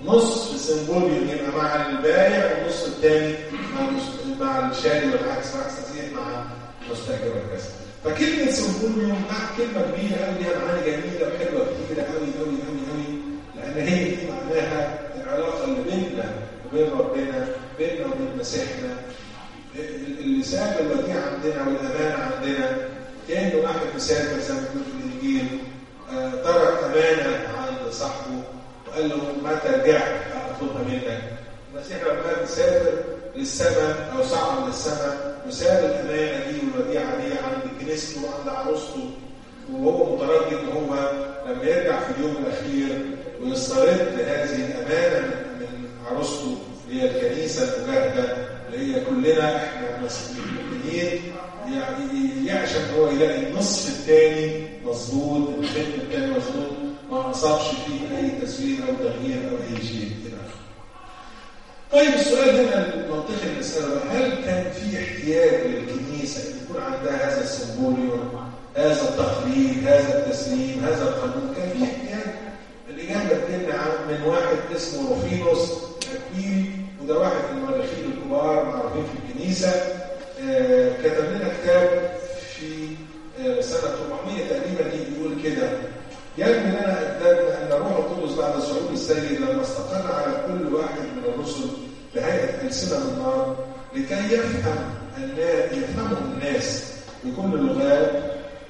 نصف سيمبوليوم يبقى مع البايع والنص الثاني مع مع الشاري والعكس والعكس صحيح مع مستاجر وهكذا فكلمه سيمبوليوم كلمه كبيره قوي ليها معاني جميله وحلوه كتيره قوي قوي قوي قوي لان هي دي معناها العلاقه اللي بيننا وبين ربنا بيننا وبين مسيحنا اللي ساب الوديعه عندنا والامانه عندنا كانه واحد مسافر زي ما بيقول في الانجيل آه ترك امانه عند صاحبه وقال له متى رجعت اطلبها منك المسيح لما مسافر للسماء او صعد للسماء وساب الامانه دي والوديعه دي عند كنيسته وعند عروسته وهو مترجي ان هو لما يرجع في اليوم الاخير ويسترد هذه الامانه من عروسته اللي هي الكنيسه المجاهده اللي هي كلنا احنا المؤمنين يعني يعشم هو يلاقي النصف الثاني مظبوط الختم الثاني مظبوط ما اصابش فيه اي تسوير او تغيير او اي شيء الى طيب السؤال هنا المنطقي اللي نساله هل كان في احتياج للكنيسه ان يكون عندها هذا السيمبوليوم هذا التقليد هذا التسليم هذا القانون كان في احتياج الاجابه بتجينا من واحد اسمه روفينوس اكويلي وده واحد من المؤرخين الكبار معروفين في الكنيسه آه كتب لنا كتاب في آه سنه 400 تقريبا يقول كده يجب لنا ان الروح القدس بعد صعود السيد لما استقر على كل واحد من الرسل بهيئه السنه من نار لكي يفهم يفهمه الناس بكل اللغات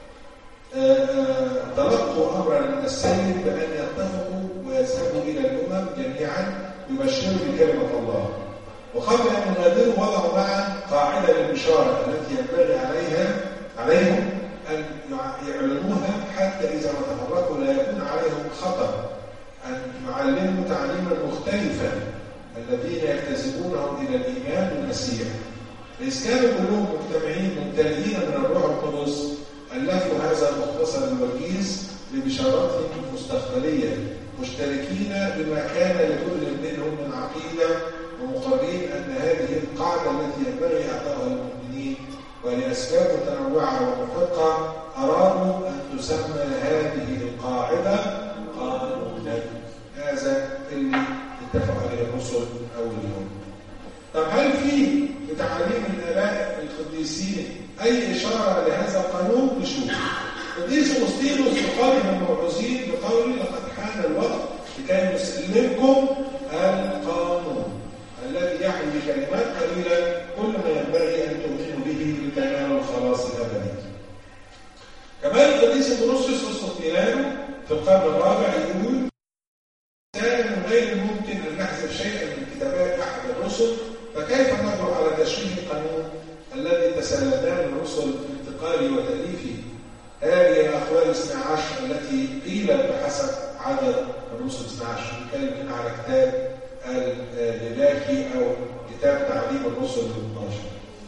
تلقوا امرا من السيد بان يتفقوا ويذهبوا الى الامم جميعا يبشروا بكلمه الله وقبل ان يغادروا وضعوا معا قاعده للبشاره التي ينبغي عليها عليهم ان يعلنوها حتى اذا ما تفرقوا لا يكون عليهم خطر ان يعلموا تعليما مختلفا الذين يجتذبونهم الى الايمان بالمسيح إذ كانوا كلهم مجتمعين ممتلئين من الروح القدس ألفوا هذا المختصر الوجيز لبشاراتهم المستقبلية مشتركين بما كان لكل منهم من عقيدة ومقررين أن هذه القاعدة التي ينبغي إعطائها للمؤمنين ولأسباب متنوعة ومحقة أرادوا أن تسمى هذه القاعدة قانونا هذا اللي اتفق عليه الرسل أول يوم طب هل في في تعاليم الآباء القديسين أي إشارة لهذا القانون نشوف قديس أغسطينوس يقارن الموعوظين بقوله لقد حان الوقت لكي نسلمكم القانون الذي يحوي بكلمات قليلة كل ما ينبغي أن تؤمنوا به لتنالوا الخلاص الأبدي. كمان القديس بروسيوس قسطنطينانو في القرن الرابع يقول كان من غير الممكن أن نحذف شيئا من كتابات أحد الرسل فكيف نقدر على تشريح القانون الذي تسلمناه الرسل بانتقاله وتأليفه هذه الأقوال الاثنى عشر التي قيلت بحسب عدد الرسل الاثنى عشر نتكلم هنا على كتاب اللاكي أو كتاب تعليم الرسل ال 12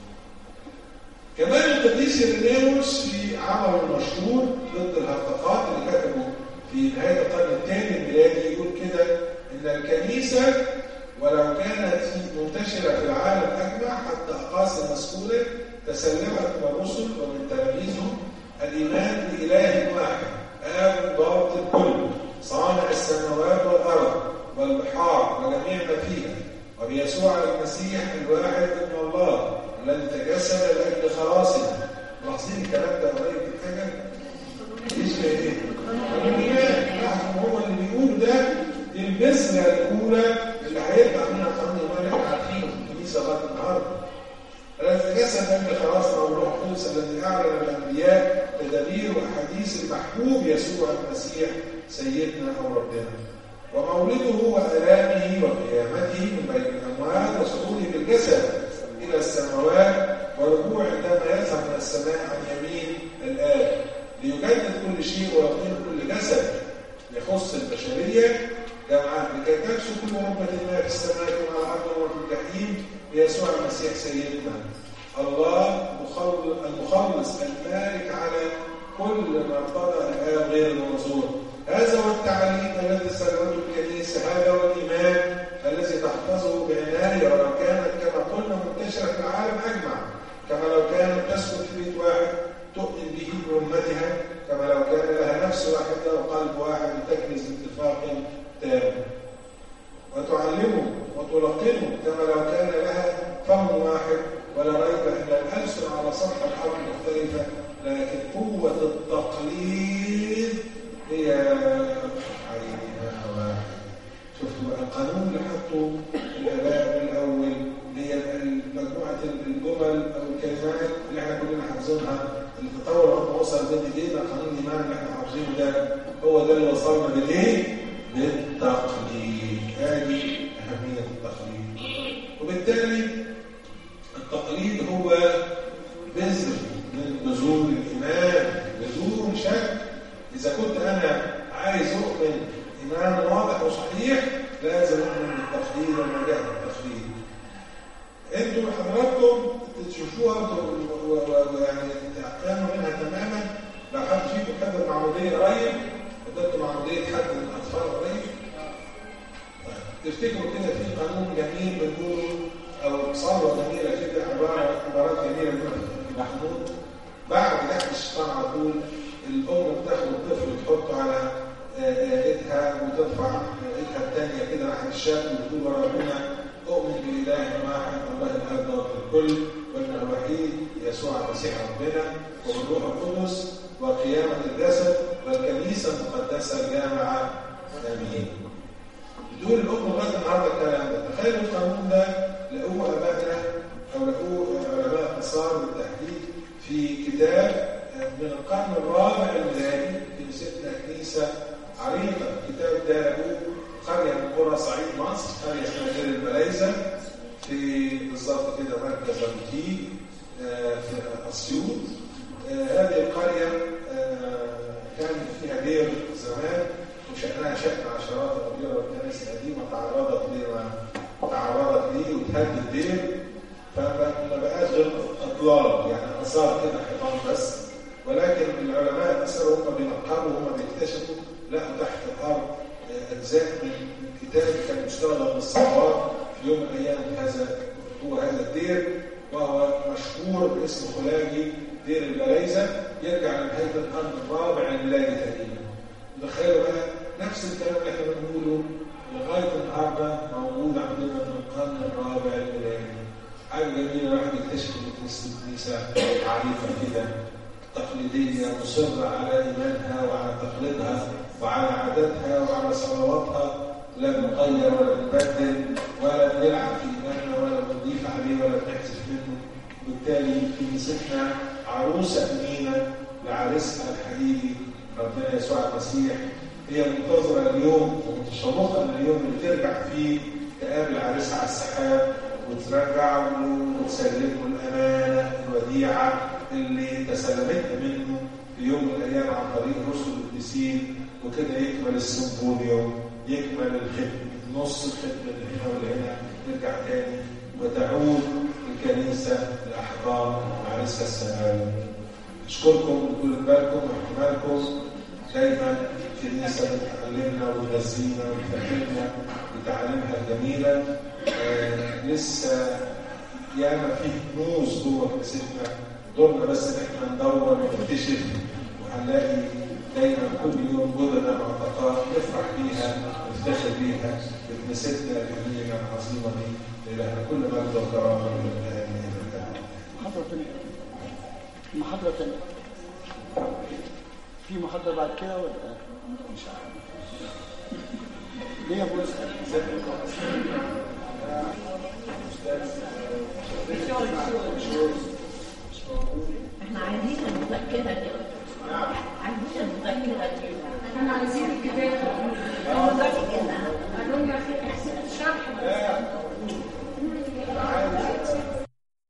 كمان القديس إريناوس في عمله المشهور ضد الهرطقات اللي كتبه في نهاية القرن الثاني الميلادي يقول كده إن الكنيسة ولو كانت منتشرة في العالم أجمع حتى أقاصي مسؤولة تسلمت من الرسل ومن تلاميذهم الإيمان بإله واحد آب ضابط الكل صانع السماوات والأرض والبحار وجميع ما فيها وبيسوع المسيح الواحد ابن الله الذي تجسد لأجل خلاصنا ملاحظين الكلام ده قريب من حاجة؟ يشبه إيه؟ الإيمان هو اللي بيقول ده دي البذرة الأولى اللي هيطلع منها قانون الإيمان احنا عارفينه في الكنيسة لغاية النهارده. الذي تجسد لأجل خلاصنا والروح القدس الذي أعلن الأنبياء تدابير وأحاديث المحبوب يسوع المسيح سيدنا أو ربنا. ومولده وآلامه وقيامته من بين الأموات وصعوده بالجسد إلى السماوات ورجوع عندما يذهب من السماء عن يمين الآب ليجدد كل شيء ويقيم كل جسد يخص البشرية جمعاء لكي تكسو كل ربة ما في السماء وعلى الأرض وفي الجحيم بيسوع المسيح سيدنا الله المخلص المالك على كل ما ارتضى الآب غير المنظور هذا هو التعليم الذي سلمته الكنيسة هذا هو الإيمان الذي تحفظه بعناية ولو كانت كما قلنا منتشرة في العالم أجمع كما لو كانت تسكن في بيت واحد تؤمن به بأمتها كما لو كان لها نفس واحدة وقلب واحد تكنز باتفاق تام وتعلمه وتلقنه كما لو كان لها فم واحد ولا ريب ان الالسن على سطح الارض مختلفه لكن قوه التقليد هي عينها واحد شفتوا بقى القانون اللي حطه الاباء من الاول هي مجموعه الجمل او الكلمات اللي احنا كلنا حافظينها التطور لما وصل بين ايدينا قانون الايمان اللي احنا حافظينه ده هو ده اللي وصلنا بالايه؟ بالتقليد هذه اهميه التقليد وبالتالي التقليد هو بذر من بذور الايمان بدون شك اذا كنت انا عايز اؤمن ايمان واضح وصحيح لازم اؤمن بالتقليد والنجاح بالتقليد انتوا حضراتكم تشوفوها ويعني تعلموا منها تماما لو حد فيكم حد المعموديه قريب قدرت معموديه حد من الاطفال قريب تفتكروا كده في قانون جميل بنقوله او صلوه جميله كده عباره عبارات جميله بنقولها في محمود بعد لحم الشيطان على طول الام بتاخد الطفل تحطه على ايدها وترفع ايدها الثانيه كده ناحيه الشاب وتقول ربنا اؤمن باله واحد الله الاب ضابط الكل وابن الوحيد يسوع المسيح ربنا وبالروح القدس وقيامه الجسد والكنيسه المقدسه الجامعه امين. دول الام لغايه النهارده الكلام ده تخيلوا القانون ده لقوه ابائنا او لقوه علماء اثار بالتحديد في كتاب من القرن الرابع الميلادي كنيستنا كنيسه عريقه الكتاب ده لقوه قريه من قرى صعيد مصر قريه اسمها دير الملايزه في بالظبط كده مركز الروتي في اسيوط هذه القريه كان فيها دير زمان وشأنها شأن عشرات الأبيض والكنائس القديمة تعرضت لما تعرضت ليه وتهد الدير فما بقاش غير أطلال يعني آثار كده حيطان بس ولكن العلماء الأثر هم بينقبوا هم بيكتشفوا لقوا تحت الأرض أجزاء من كتاب كان مستخدم للصلوات في يوم من الأيام هذا هو هذا الدير وهو مشهور باسم خلاجي دير البلايزة يرجع لنهاية القرن الرابع الميلادي تقريبا تخيلوا بقى نفس الكلام اللي احنا بنقوله لغايه النهارده موجود عندنا من القرن الرابع الميلادي حاجه جميله الواحد يكتشف ان كنيسه الكنيسه عريقه كده تقليديه مصره على ايمانها وعلى تقليدها وعلى عاداتها وعلى صلواتها لا نغير ولا نبدل ولا نلعب في ايماننا ولا نضيف عليه ولا نحذف منه بالتالي كنيستنا عروسه امينه لعريسها الحقيقي ربنا يسوع المسيح هي منتظره اليوم ومتشوقه لليوم اللي ترجع فيه تقابل عريسها على السحاب وترجع له وتسلم له الامانه الوديعه اللي تسلمتها منه في يوم من الايام عن طريق رسل القديسين وكده يكمل السيمفونيوم يكمل الختم نص الختم اللي هنا واللي هنا يرجع تاني وتعود الكنيسه لاحضان عريسها السماوي اشكركم بطول بالكم واحتمالكم دايما الكنيسه بتعلمنا وتغذينا وتفهمنا بتعاليمها الجميله آه لسه ياما في كنوز جوه كنيستنا دورنا بس ان احنا ندور ونكتشف وهنلاقي دايما كل يوم جدد معتقات نفرح بيها نفتخر بيها بكنيستنا الجميله العظيمه دي لله كل مجد وكرامه لله محاضرة تانية محاضرة تانية في محاضرة بعد كده ولا مش عارف ليه يا ابو احنا عايزين المذكرة دي عايزين المذكرة دي احنا عايزين الكتاب